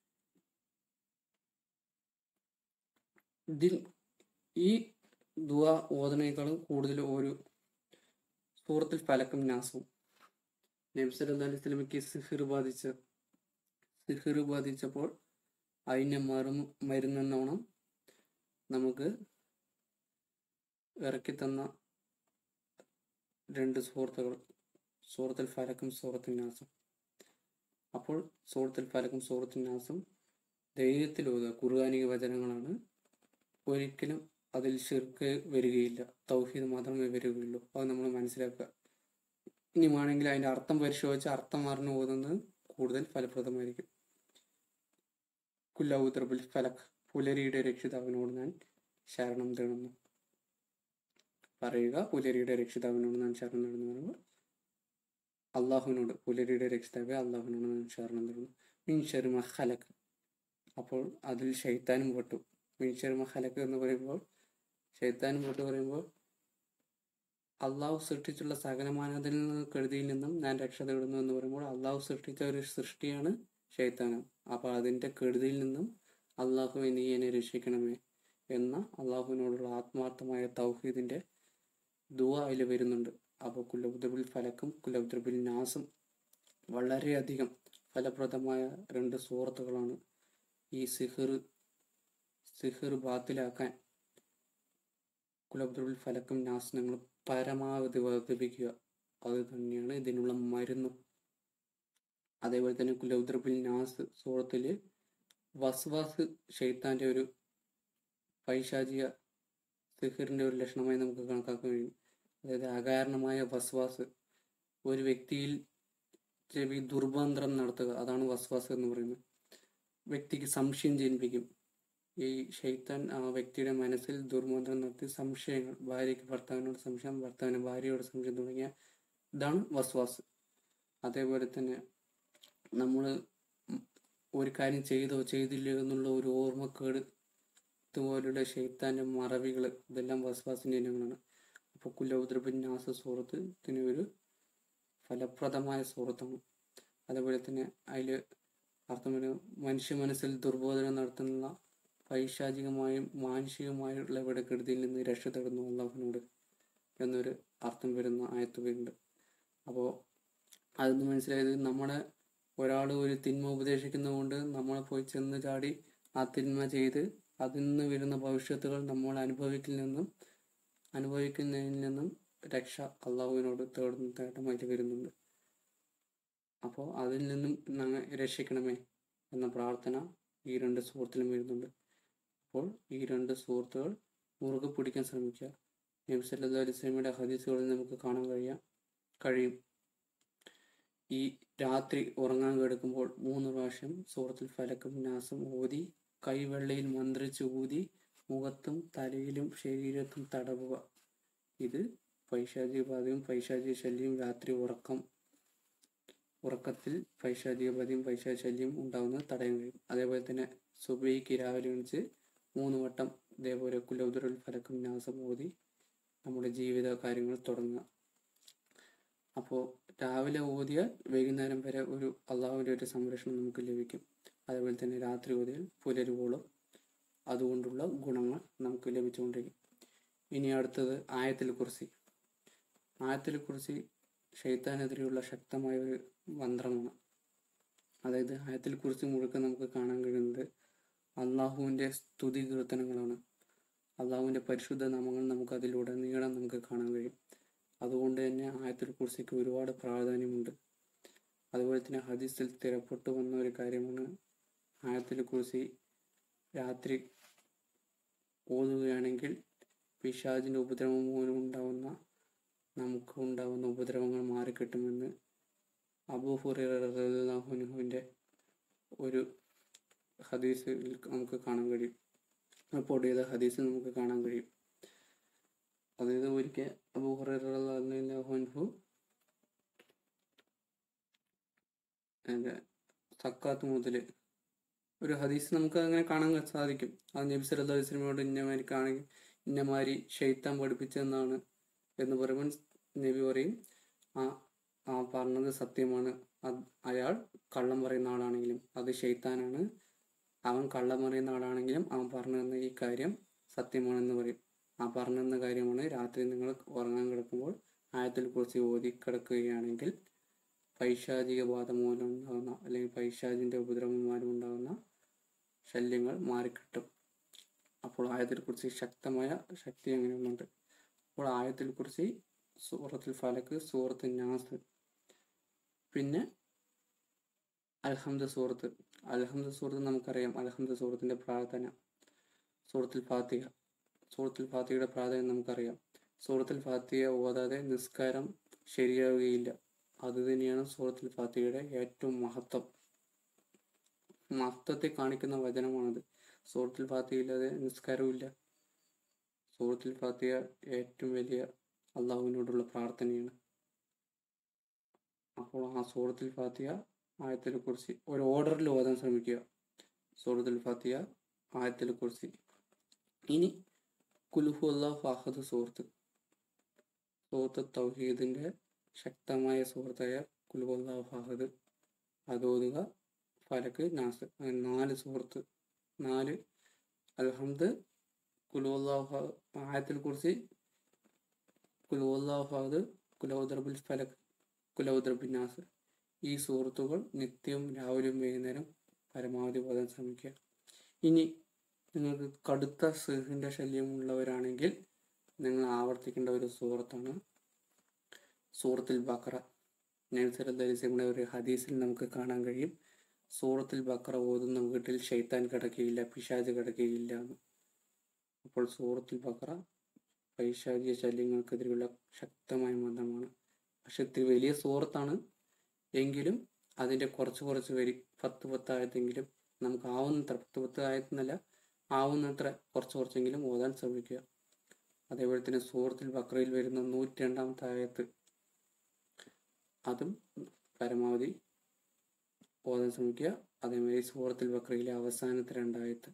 ഇതിൽ ഈ ദുവ ഓതനേക്കാളും കൂടുതൽ ഒരു സൂറത്തിൽ ഫലക്കും നാസവും നബ്സൽ അലൈഹി സ്വലമിക്ക് സിഹിർ ബാധിച്ച സിഹിർ ബാധിച്ചപ്പോൾ അതിനെ മറു മരുന്നെന്നോണം നമുക്ക് ഇറക്കി തന്ന രണ്ട് സുഹൃത്തുക്കൾ സൂറത്തുൽ ഫലക്കും സൂറത്തുൽ നാസും അപ്പോൾ സൂറത്തുൽ ഫലക്കും സൂറത്തുൽ നാസും ധൈര്യത്തിൽ ഓതുക ഖുർആാനിക വചനങ്ങളാണ് ഒരിക്കലും അതിൽ ഷിർക്ക് വരികയില്ല തൗഹീദ് മാത്രമേ വരികയുള്ളൂ അത് നമ്മൾ മനസ്സിലാക്കുക ഇനി വേണമെങ്കിൽ അതിൻ്റെ അർത്ഥം പരിശോധിച്ച് അർത്ഥം അറിഞ്ഞു ഓതുന്നത് കൂടുതൽ ഫലപ്രദമായിരിക്കും കുല്ലൗദ്രബുൽ ഫലക് പുലരിയുടെ രക്ഷിതാവിനോട് ഞാൻ ശരണം തേടുന്നു പറയുക പുലരിയുടെ രക്ഷിതാവിനോട് ഞാൻ ശരണം തേടുന്നു പറയുമ്പോൾ അള്ളാഹുവിനോട് പുലരിയുടെ രക്ഷിതാവെ അള്ളാഹുവിനോട് ഞാൻ ശരണം തേടുന്നു മീൻ ഷെർമ ഹലക്ക് അപ്പോൾ അതിൽ ഷെയ്ത്താനും പെട്ടു മീൻ ഷെർമ ഹലക്ക് എന്ന് പറയുമ്പോൾ ഷെയ്ത്താനും പെട്ടു പറയുമ്പോൾ അള്ളാഹു സൃഷ്ടിച്ചുള്ള സകലമാനത്തിൽ നിന്ന് കെടുതിയിൽ നിന്നും ഞാൻ രക്ഷ തേടുന്നു എന്ന് പറയുമ്പോൾ അള്ളാഹു സൃഷ്ടിച്ച ഒരു സൃഷ്ടിയാണ് ഷെയ്ത്താനം അപ്പോൾ അതിൻ്റെ കെടുതിയിൽ നിന്നും അള്ളാഹു നീ എന്നെ രക്ഷിക്കണമേ എന്ന അള്ളാഹുവിനോടുള്ള ആത്മാർത്ഥമായ തൗഹീദിൻ്റെ ദുവ അതിൽ വരുന്നുണ്ട് അപ്പോൾ കുലബ്ദബിൽ ഫലക്കും കുലബ്ദബിൽ നാസും വളരെയധികം ഫലപ്രദമായ രണ്ട് സുഹൃത്തുക്കളാണ് ഈ സിഹിർ സിഹിർ ബാത്തിലാക്കാൻ കുലബ്ദബിൽ ഫലക്കും നാസ് നിങ്ങൾ പരമാവധി വർദ്ധിപ്പിക്കുക അത് തന്നെയാണ് ഇതിനുള്ള മരുന്നും അതേപോലെ തന്നെ കുലൗദ്രബിൽ നാസ് സൂറത്തിൽ വസ്വാസ് ഷെയ്ത്താൻ്റെ ഒരു പൈശാചിക സിഹിറിൻ്റെ ഒരു ലക്ഷണമായി നമുക്ക് കണക്കാക്കാൻ കഴിയും അതായത് അകാരണമായ വസ്വാസ് ഒരു വ്യക്തിയിൽ ചെവി ദുർബന്ധം നടത്തുക അതാണ് വസ്വാസ് എന്ന് പറയുന്നത് വ്യക്തിക്ക് സംശയം ജനിപ്പിക്കും ഈ ഷെയ്ത്താൻ ആ വ്യക്തിയുടെ മനസ്സിൽ ദുർമന്ത്രം നടത്തി സംശയങ്ങൾ ഭാര്യയ്ക്ക് ഭർത്താവിനോട് സംശയം ഭർത്താവിന് ഭാര്യയോട് സംശയം തുടങ്ങിയ ഇതാണ് വസ്വാസ് അതേപോലെ തന്നെ നമ്മൾ ഒരു കാര്യം ചെയ്തോ ചെയ്തില്ലയോ എന്നുള്ള ഒരു ഓർമ്മക്കേട് ഇതുപോലുള്ള ഷെയ്ത്താൻ്റെ മറവികൾ ഇതെല്ലാം വസ്വാസിൻ്റെ ഇനങ്ങളാണ് അപ്പോൾ കുലൗദ്രബിൻ നാസ സൂറത്ത് ഇതിന് ഒരു ഫലപ്രദമായ സൂറത്താണ് അതേപോലെ തന്നെ അതിൽ അർത്ഥം ഒരു മനുഷ്യ മനസ്സിൽ ദുർബോധനം നടത്തുന്ന പൈശാചികമായും മാനുഷികമായുള്ള വിടക്കെടുതിയിൽ നിന്ന് രക്ഷ തേടുന്നു അള്ളാഹുവിനോട് എന്നൊരു അർത്ഥം വരുന്ന ആയത്ത് വരുന്നുണ്ട് അപ്പോൾ അതെന്ന് മനസ്സിലായത് നമ്മുടെ ഒരാൾ ഒരു തിന്മ ഉപദേശിക്കുന്നതുകൊണ്ട് നമ്മളെ പോയി ചെന്ന് ചാടി ആ തിന്മ ചെയ്ത് അതിൽ നിന്ന് വരുന്ന ഭവിഷ്യത്തുകൾ നമ്മൾ അനുഭവിക്കിൽ നിന്നും അനുഭവിക്കുന്നതിൽ നിന്നും രക്ഷ അള്ളാഹുവിനോട് തേടുന്ന തേട്ടം അതിൽ വരുന്നുണ്ട് അപ്പോൾ അതിൽ നിന്നും ഞങ്ങൾ രക്ഷിക്കണമേ എന്ന പ്രാർത്ഥന ഈ രണ്ട് സുഹൃത്തിലും വരുന്നുണ്ട് അപ്പോൾ ഈ രണ്ട് സുഹൃത്തുക്കൾ മുറുകെ പിടിക്കാൻ ശ്രമിക്കുക നബി സല്ലല്ലാഹു അലൈഹി വസല്ലമയുടെ ഹദീസുകളിൽ നമുക്ക് കാണാൻ കഴിയാം കഴിയും ഈ രാത്രി ഉറങ്ങാൻ കിടക്കുമ്പോൾ മൂന്ന് പ്രാവശ്യം സൂറത്തിൽ ഫലക്കും നാസും ഓതി കൈവെള്ളയിൽ മന്ത്രിച്ച് ഊതി മുഖത്തും തലയിലും ശരീരത്തും തടവുക ഇത് പൈശാചിക ബാധയും പൈശാചിക ശല്യവും രാത്രി ഉറക്കം ഉറക്കത്തിൽ പൈശാചിക ബാധയും പൈശാചിക ശല്യവും ഉണ്ടാകുന്നത് തടയാൻ കഴിയും അതേപോലെ തന്നെ സുബൈക്ക് രാവിലെ എണിച്ച് മൂന്ന് വട്ടം ഇതേപോലെ കുലൗദറുൽ ഫലക്കും നാസം ഓതി നമ്മുടെ ജീവിത കാര്യങ്ങൾ തുടങ്ങുക അപ്പോൾ രാവിലെ ഓതിയാൽ വൈകുന്നേരം വരെ ഒരു അള്ളാഹുവിൻ്റെ ഒരു സംരക്ഷണം നമുക്ക് ലഭിക്കും അതേപോലെ തന്നെ രാത്രി ഓതിയാൽ പുലരുവോളം അതുകൊണ്ടുള്ള ഗുണങ്ങൾ നമുക്ക് ലഭിച്ചുകൊണ്ടിരിക്കും ഇനി അടുത്തത് ആയത്തിൽ കുറിച്ച് ആയത്തിൽ കുറിച്ച് ഷെയ്ത്താനെതിരെയുള്ള ശക്തമായ ഒരു മന്ത്രമാണ് അതായത് ആയത്തിൽ കുറിച്ച് മുഴുക്ക നമുക്ക് കാണാൻ കഴിയുന്നത് അള്ളാഹുവിൻ്റെ സ്തുതി കീർത്തനങ്ങളാണ് അള്ളാഹുവിൻ്റെ പരിശുദ്ധ നാമങ്ങൾ നമുക്ക് അതിലുടനീളം നമുക്ക് കാണാൻ കഴിയും അതുകൊണ്ട് തന്നെ ആയത്തിൽ കുറിച്ചിക്ക് ഒരുപാട് പ്രാധാന്യമുണ്ട് അതുപോലെ തന്നെ ഹദീസിൽ സ്ഥിരപ്പെട്ടു വന്ന ഒരു കാര്യമാണ് ആയത്തിൽ കുറിച്ച് രാത്രി ഓതുകയാണെങ്കിൽ പിശാജിൻ്റെ ഉപദ്രവം മൂലം ഉണ്ടാവുന്ന നമുക്ക് ഉണ്ടാവുന്ന ഉപദ്രവങ്ങൾ മാറിക്കിട്ടുമെന്ന് അബൂ ഹുറിന്റെ ഒരു ഹദീസിൽ നമുക്ക് കാണാൻ കഴിയും റിപ്പോർട്ട് ചെയ്ത ഹദീസിൽ നമുക്ക് കാണാൻ കഴിയും അതായത് ഒരിക്കൽ അബൂ ഹുറൈറഹു എൻ്റെ സക്കാത്ത് മുതൽ ഒരു ഹദീസ് നമുക്ക് അങ്ങനെ കാണാൻ സാധിക്കും അത് നബി സല്ലല്ലാഹു അലൈഹി വസല്ലമയോട് ഇന്നമാരിക്കാണെങ്കിൽ ഇന്നമാരി ഷെയ്ത്താൻ പഠിപ്പിച്ചതെന്നാണ് എന്ന് പറയുമ്പോൾ നബി പറയും ആ ആ പറഞ്ഞത് സത്യമാണ് അത് അയാൾ കള്ളം പറയുന്ന ആളാണെങ്കിലും അത് ഷെയ്ത്താനാണ് അവൻ കള്ളം പറയുന്ന ആളാണെങ്കിലും അവൻ പറഞ്ഞു തന്ന ഈ കാര്യം സത്യമാണെന്ന് പറയും ആ പറഞ്ഞു തന്ന കാര്യമാണ് രാത്രി നിങ്ങൾ ഉറങ്ങാൻ കിടക്കുമ്പോൾ ആയത്തിൽ കുറിച്ച് ഓതി കിടക്കുകയാണെങ്കിൽ പൈശാചിക ബാധ മൂലം ഉണ്ടാകുന്ന അല്ലെങ്കിൽ പൈശാചിന്റെ ഉപദ്രവം മൂലം ഉണ്ടാകുന്ന ശല്യങ്ങൾ മാറിക്കിട്ടും അപ്പോൾ ആയത്തിൽ കുറിച്ച് ശക്തമായ ശക്തി അങ്ങനെയൊന്നുണ്ട് അപ്പോൾ ആയത്തിൽ കുറിച്ച് സൂറത്തുൽ ഫലക്ക് സൂറത്ത് നാസ് പിന്നെ അൽഹംദ സൂറത്ത് അൽഹംദ സൂറത്ത് നമുക്കറിയാം അൽഹംദ സൂറത്തിന്റെ പ്രാർത്ഥന സൂറത്തുൽ ഫാത്തിഹ സൂറത്തുൽ ഫാത്തിഹയുടെ പ്രാധാന്യം നമുക്കറിയാം സൂറത്തുൽ ഫാത്തിഹ ഓതാതെ നിസ്കാരം ശരിയാവുകയില്ല അത് തന്നെയാണ് സൂറത്തുൽ ഫാത്തിഹയുടെ ഏറ്റവും മഹത്വം മഹത്വത്തെ കാണിക്കുന്ന വചനമാണത് സൂറത്തുൽ ഫാത്തിഹ ഇല്ലാതെ നിസ്കാരവുമില്ല സൂറത്തുൽ ഫാത്തിഹ ഏറ്റവും വലിയ അള്ളാഹുവിനോടുള്ള പ്രാർത്ഥനയാണ് അപ്പോൾ ആ സൂറത്തുൽ ഫാത്തിഹ ആയത്തിനെ കുറിച്ച് ഒരു ഓർഡറിൽ ഓതാൻ ശ്രമിക്കുക സൂറത്തുൽ ഫാത്തിഹ ആയത്തിനെ കുറിച്ച് ഇനി കുലുഹു അള്ളാഹു അഹദ് സൂറത്ത് സൂറത്ത് തൗഹീദിന്റെ ശക്തമായ സുഹൃത്തായ കുലുഹു അള്ളാഹു അഹദ് അതോതുക ഫലക്ക് നാസ് അങ്ങനെ നാല് സുഹൃത്ത് നാല് അൽഹംദ് കുലുഹു ആയത്തിൽ കുറിച്ച് കുലുഹു അഹദ് കുലൗദർബുൽ ഫലക്ക് കുലൗദർബുൽ നാസ് ഈ സുഹൃത്തുക്കൾ നിത്യവും രാവിലെയും വൈകുന്നേരം പരമാവധി ഓതാൻ ശ്രമിക്കുക ഇനി നിങ്ങൾക്ക് കടുത്ത സിഹിന്റെ ശല്യമുള്ളവരാണെങ്കിൽ നിങ്ങൾ ആവർത്തിക്കേണ്ട ഒരു സൂറത്താണ് സൂറത്തിൽ ബക്ര നഴ്സറിയുടെ ഒരു ഹദീസിൽ നമുക്ക് കാണാൻ കഴിയും സൂറത്തിൽ ബക്ര ഓതുന്ന വീട്ടിൽ ഷെയ്ത്താൻ കിടക്കുകയില്ല പിശാജ് കിടക്കുകയില്ല എന്ന് അപ്പോൾ സൂറത്തിൽ ബക്ര പൈശാചിക ശല്യങ്ങൾക്കെതിരെയുള്ള ശക്തമായ മതമാണ് പക്ഷെ ഇത്തിരി വലിയ സൂറത്താണ് എങ്കിലും അതിൻ്റെ കുറച്ച് കുറച്ച് വരി പത്ത് പത്തായത്തെങ്കിലും നമുക്ക് ആവുന്നത്ര പത്ത് പത്ത് ആയത്തെന്നല്ല ആവുന്നത്ര കുറച്ച് കുറച്ചെങ്കിലും ഓതാൻ ശ്രമിക്കുക അതേപോലെ തന്നെ സൂറത്തിൽ ബക്രയിൽ വരുന്ന നൂറ്റി രണ്ടാമത്തെ ആയത്ത് അതും പരമാവധി ഓതാൻ ശ്രമിക്കുക അതേമാതിരി സൂറത്തിൽ ബക്രയിലെ അവസാനത്തെ രണ്ടായത്ത്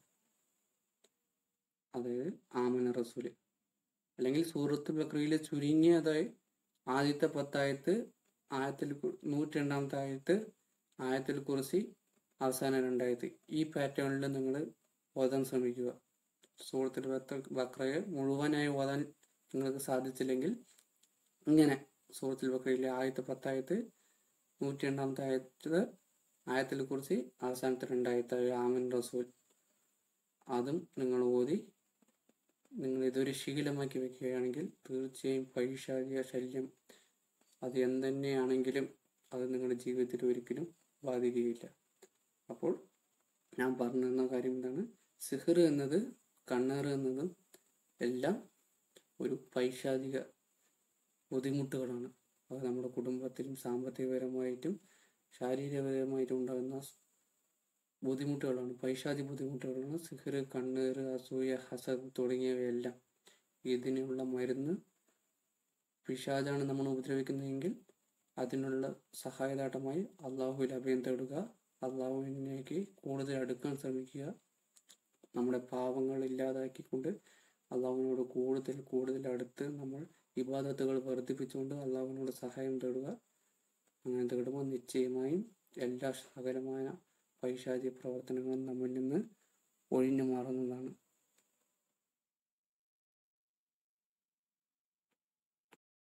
അതായത് ആമന റസൂല് അല്ലെങ്കിൽ സൂറത്ത് ബക്രയിലെ ചുരുങ്ങിയതായി ആദ്യത്തെ പത്തായത്ത് ആയത്തിൽ നൂറ്റി രണ്ടാമത്തെ ആയത്ത് ആയത്തിൽ കുറിച്ച് അവസാന രണ്ടായത്ത് ഈ പാറ്റേണിൽ നിങ്ങൾ ഓതാൻ ശ്രമിക്കുക സൂറത്തിൽ ബക്രയെ മുഴുവനായി ഓതാൻ നിങ്ങൾക്ക് സാധിച്ചില്ലെങ്കിൽ ഇങ്ങനെ സൂറത്തിൽ ബക്രയിലെ ആയത്ത് പത്തായത്ത് നൂറ്റി രണ്ടാമത്തെ ആയത്ത് ആയത്തിൽ കുറിച്ച് അവസാനത്തെ രണ്ടായത്ത് ആമൻ റസൂൽ അതും നിങ്ങൾ ഓതി നിങ്ങൾ ഇതൊരു ശീലമാക്കി വെക്കുകയാണെങ്കിൽ തീർച്ചയായും പൈശാചിക ശല്യം അത് എന്തുതന്നെയാണെങ്കിലും അത് നിങ്ങളുടെ ജീവിതത്തിൽ ഒരിക്കലും ബാധിക്കുകയില്ല അപ്പോൾ ഞാൻ പറഞ്ഞു തന്ന കാര്യം എന്താണ് സിഹർ എന്നത് കണ്ണേറ് എന്നതും എല്ലാം ഒരു പൈശാചിക ബുദ്ധിമുട്ടുകളാണ് അത് നമ്മുടെ കുടുംബത്തിലും സാമ്പത്തികപരമായിട്ടും ശാരീരികപരമായിട്ടും ഉണ്ടാകുന്ന ബുദ്ധിമുട്ടുകളാണ് പൈശാചി ബുദ്ധിമുട്ടുകളാണ് സിഹർ കണ്ണേറ് അസൂയ ഹസദ് തുടങ്ങിയവയെല്ലാം ഇതിനുള്ള മരുന്ന് പിശാജാണ് നമ്മൾ ഉപദ്രവിക്കുന്നതെങ്കിൽ അതിനുള്ള സഹായദാട്ടമായി അള്ളാഹുവിൽ അഭയം തേടുക അള്ളാഹുവിനേക്ക് കൂടുതൽ അടുക്കാൻ ശ്രമിക്കുക നമ്മുടെ പാവങ്ങൾ ഇല്ലാതാക്കിക്കൊണ്ട് അള്ളാഹുവിനോട് കൂടുതൽ കൂടുതൽ അടുത്ത് നമ്മൾ ഇബാദത്തുകൾ വർദ്ധിപ്പിച്ചുകൊണ്ട് അള്ളാഹുവിനോട് സഹായം തേടുക അങ്ങനെ തേടുമ്പോൾ നിശ്ചയമായും എല്ലാ സകലമായ പൈശാചിക പ്രവർത്തനങ്ങളും നമ്മിൽ നിന്ന് ഒഴിഞ്ഞു മാറുന്നതാണ്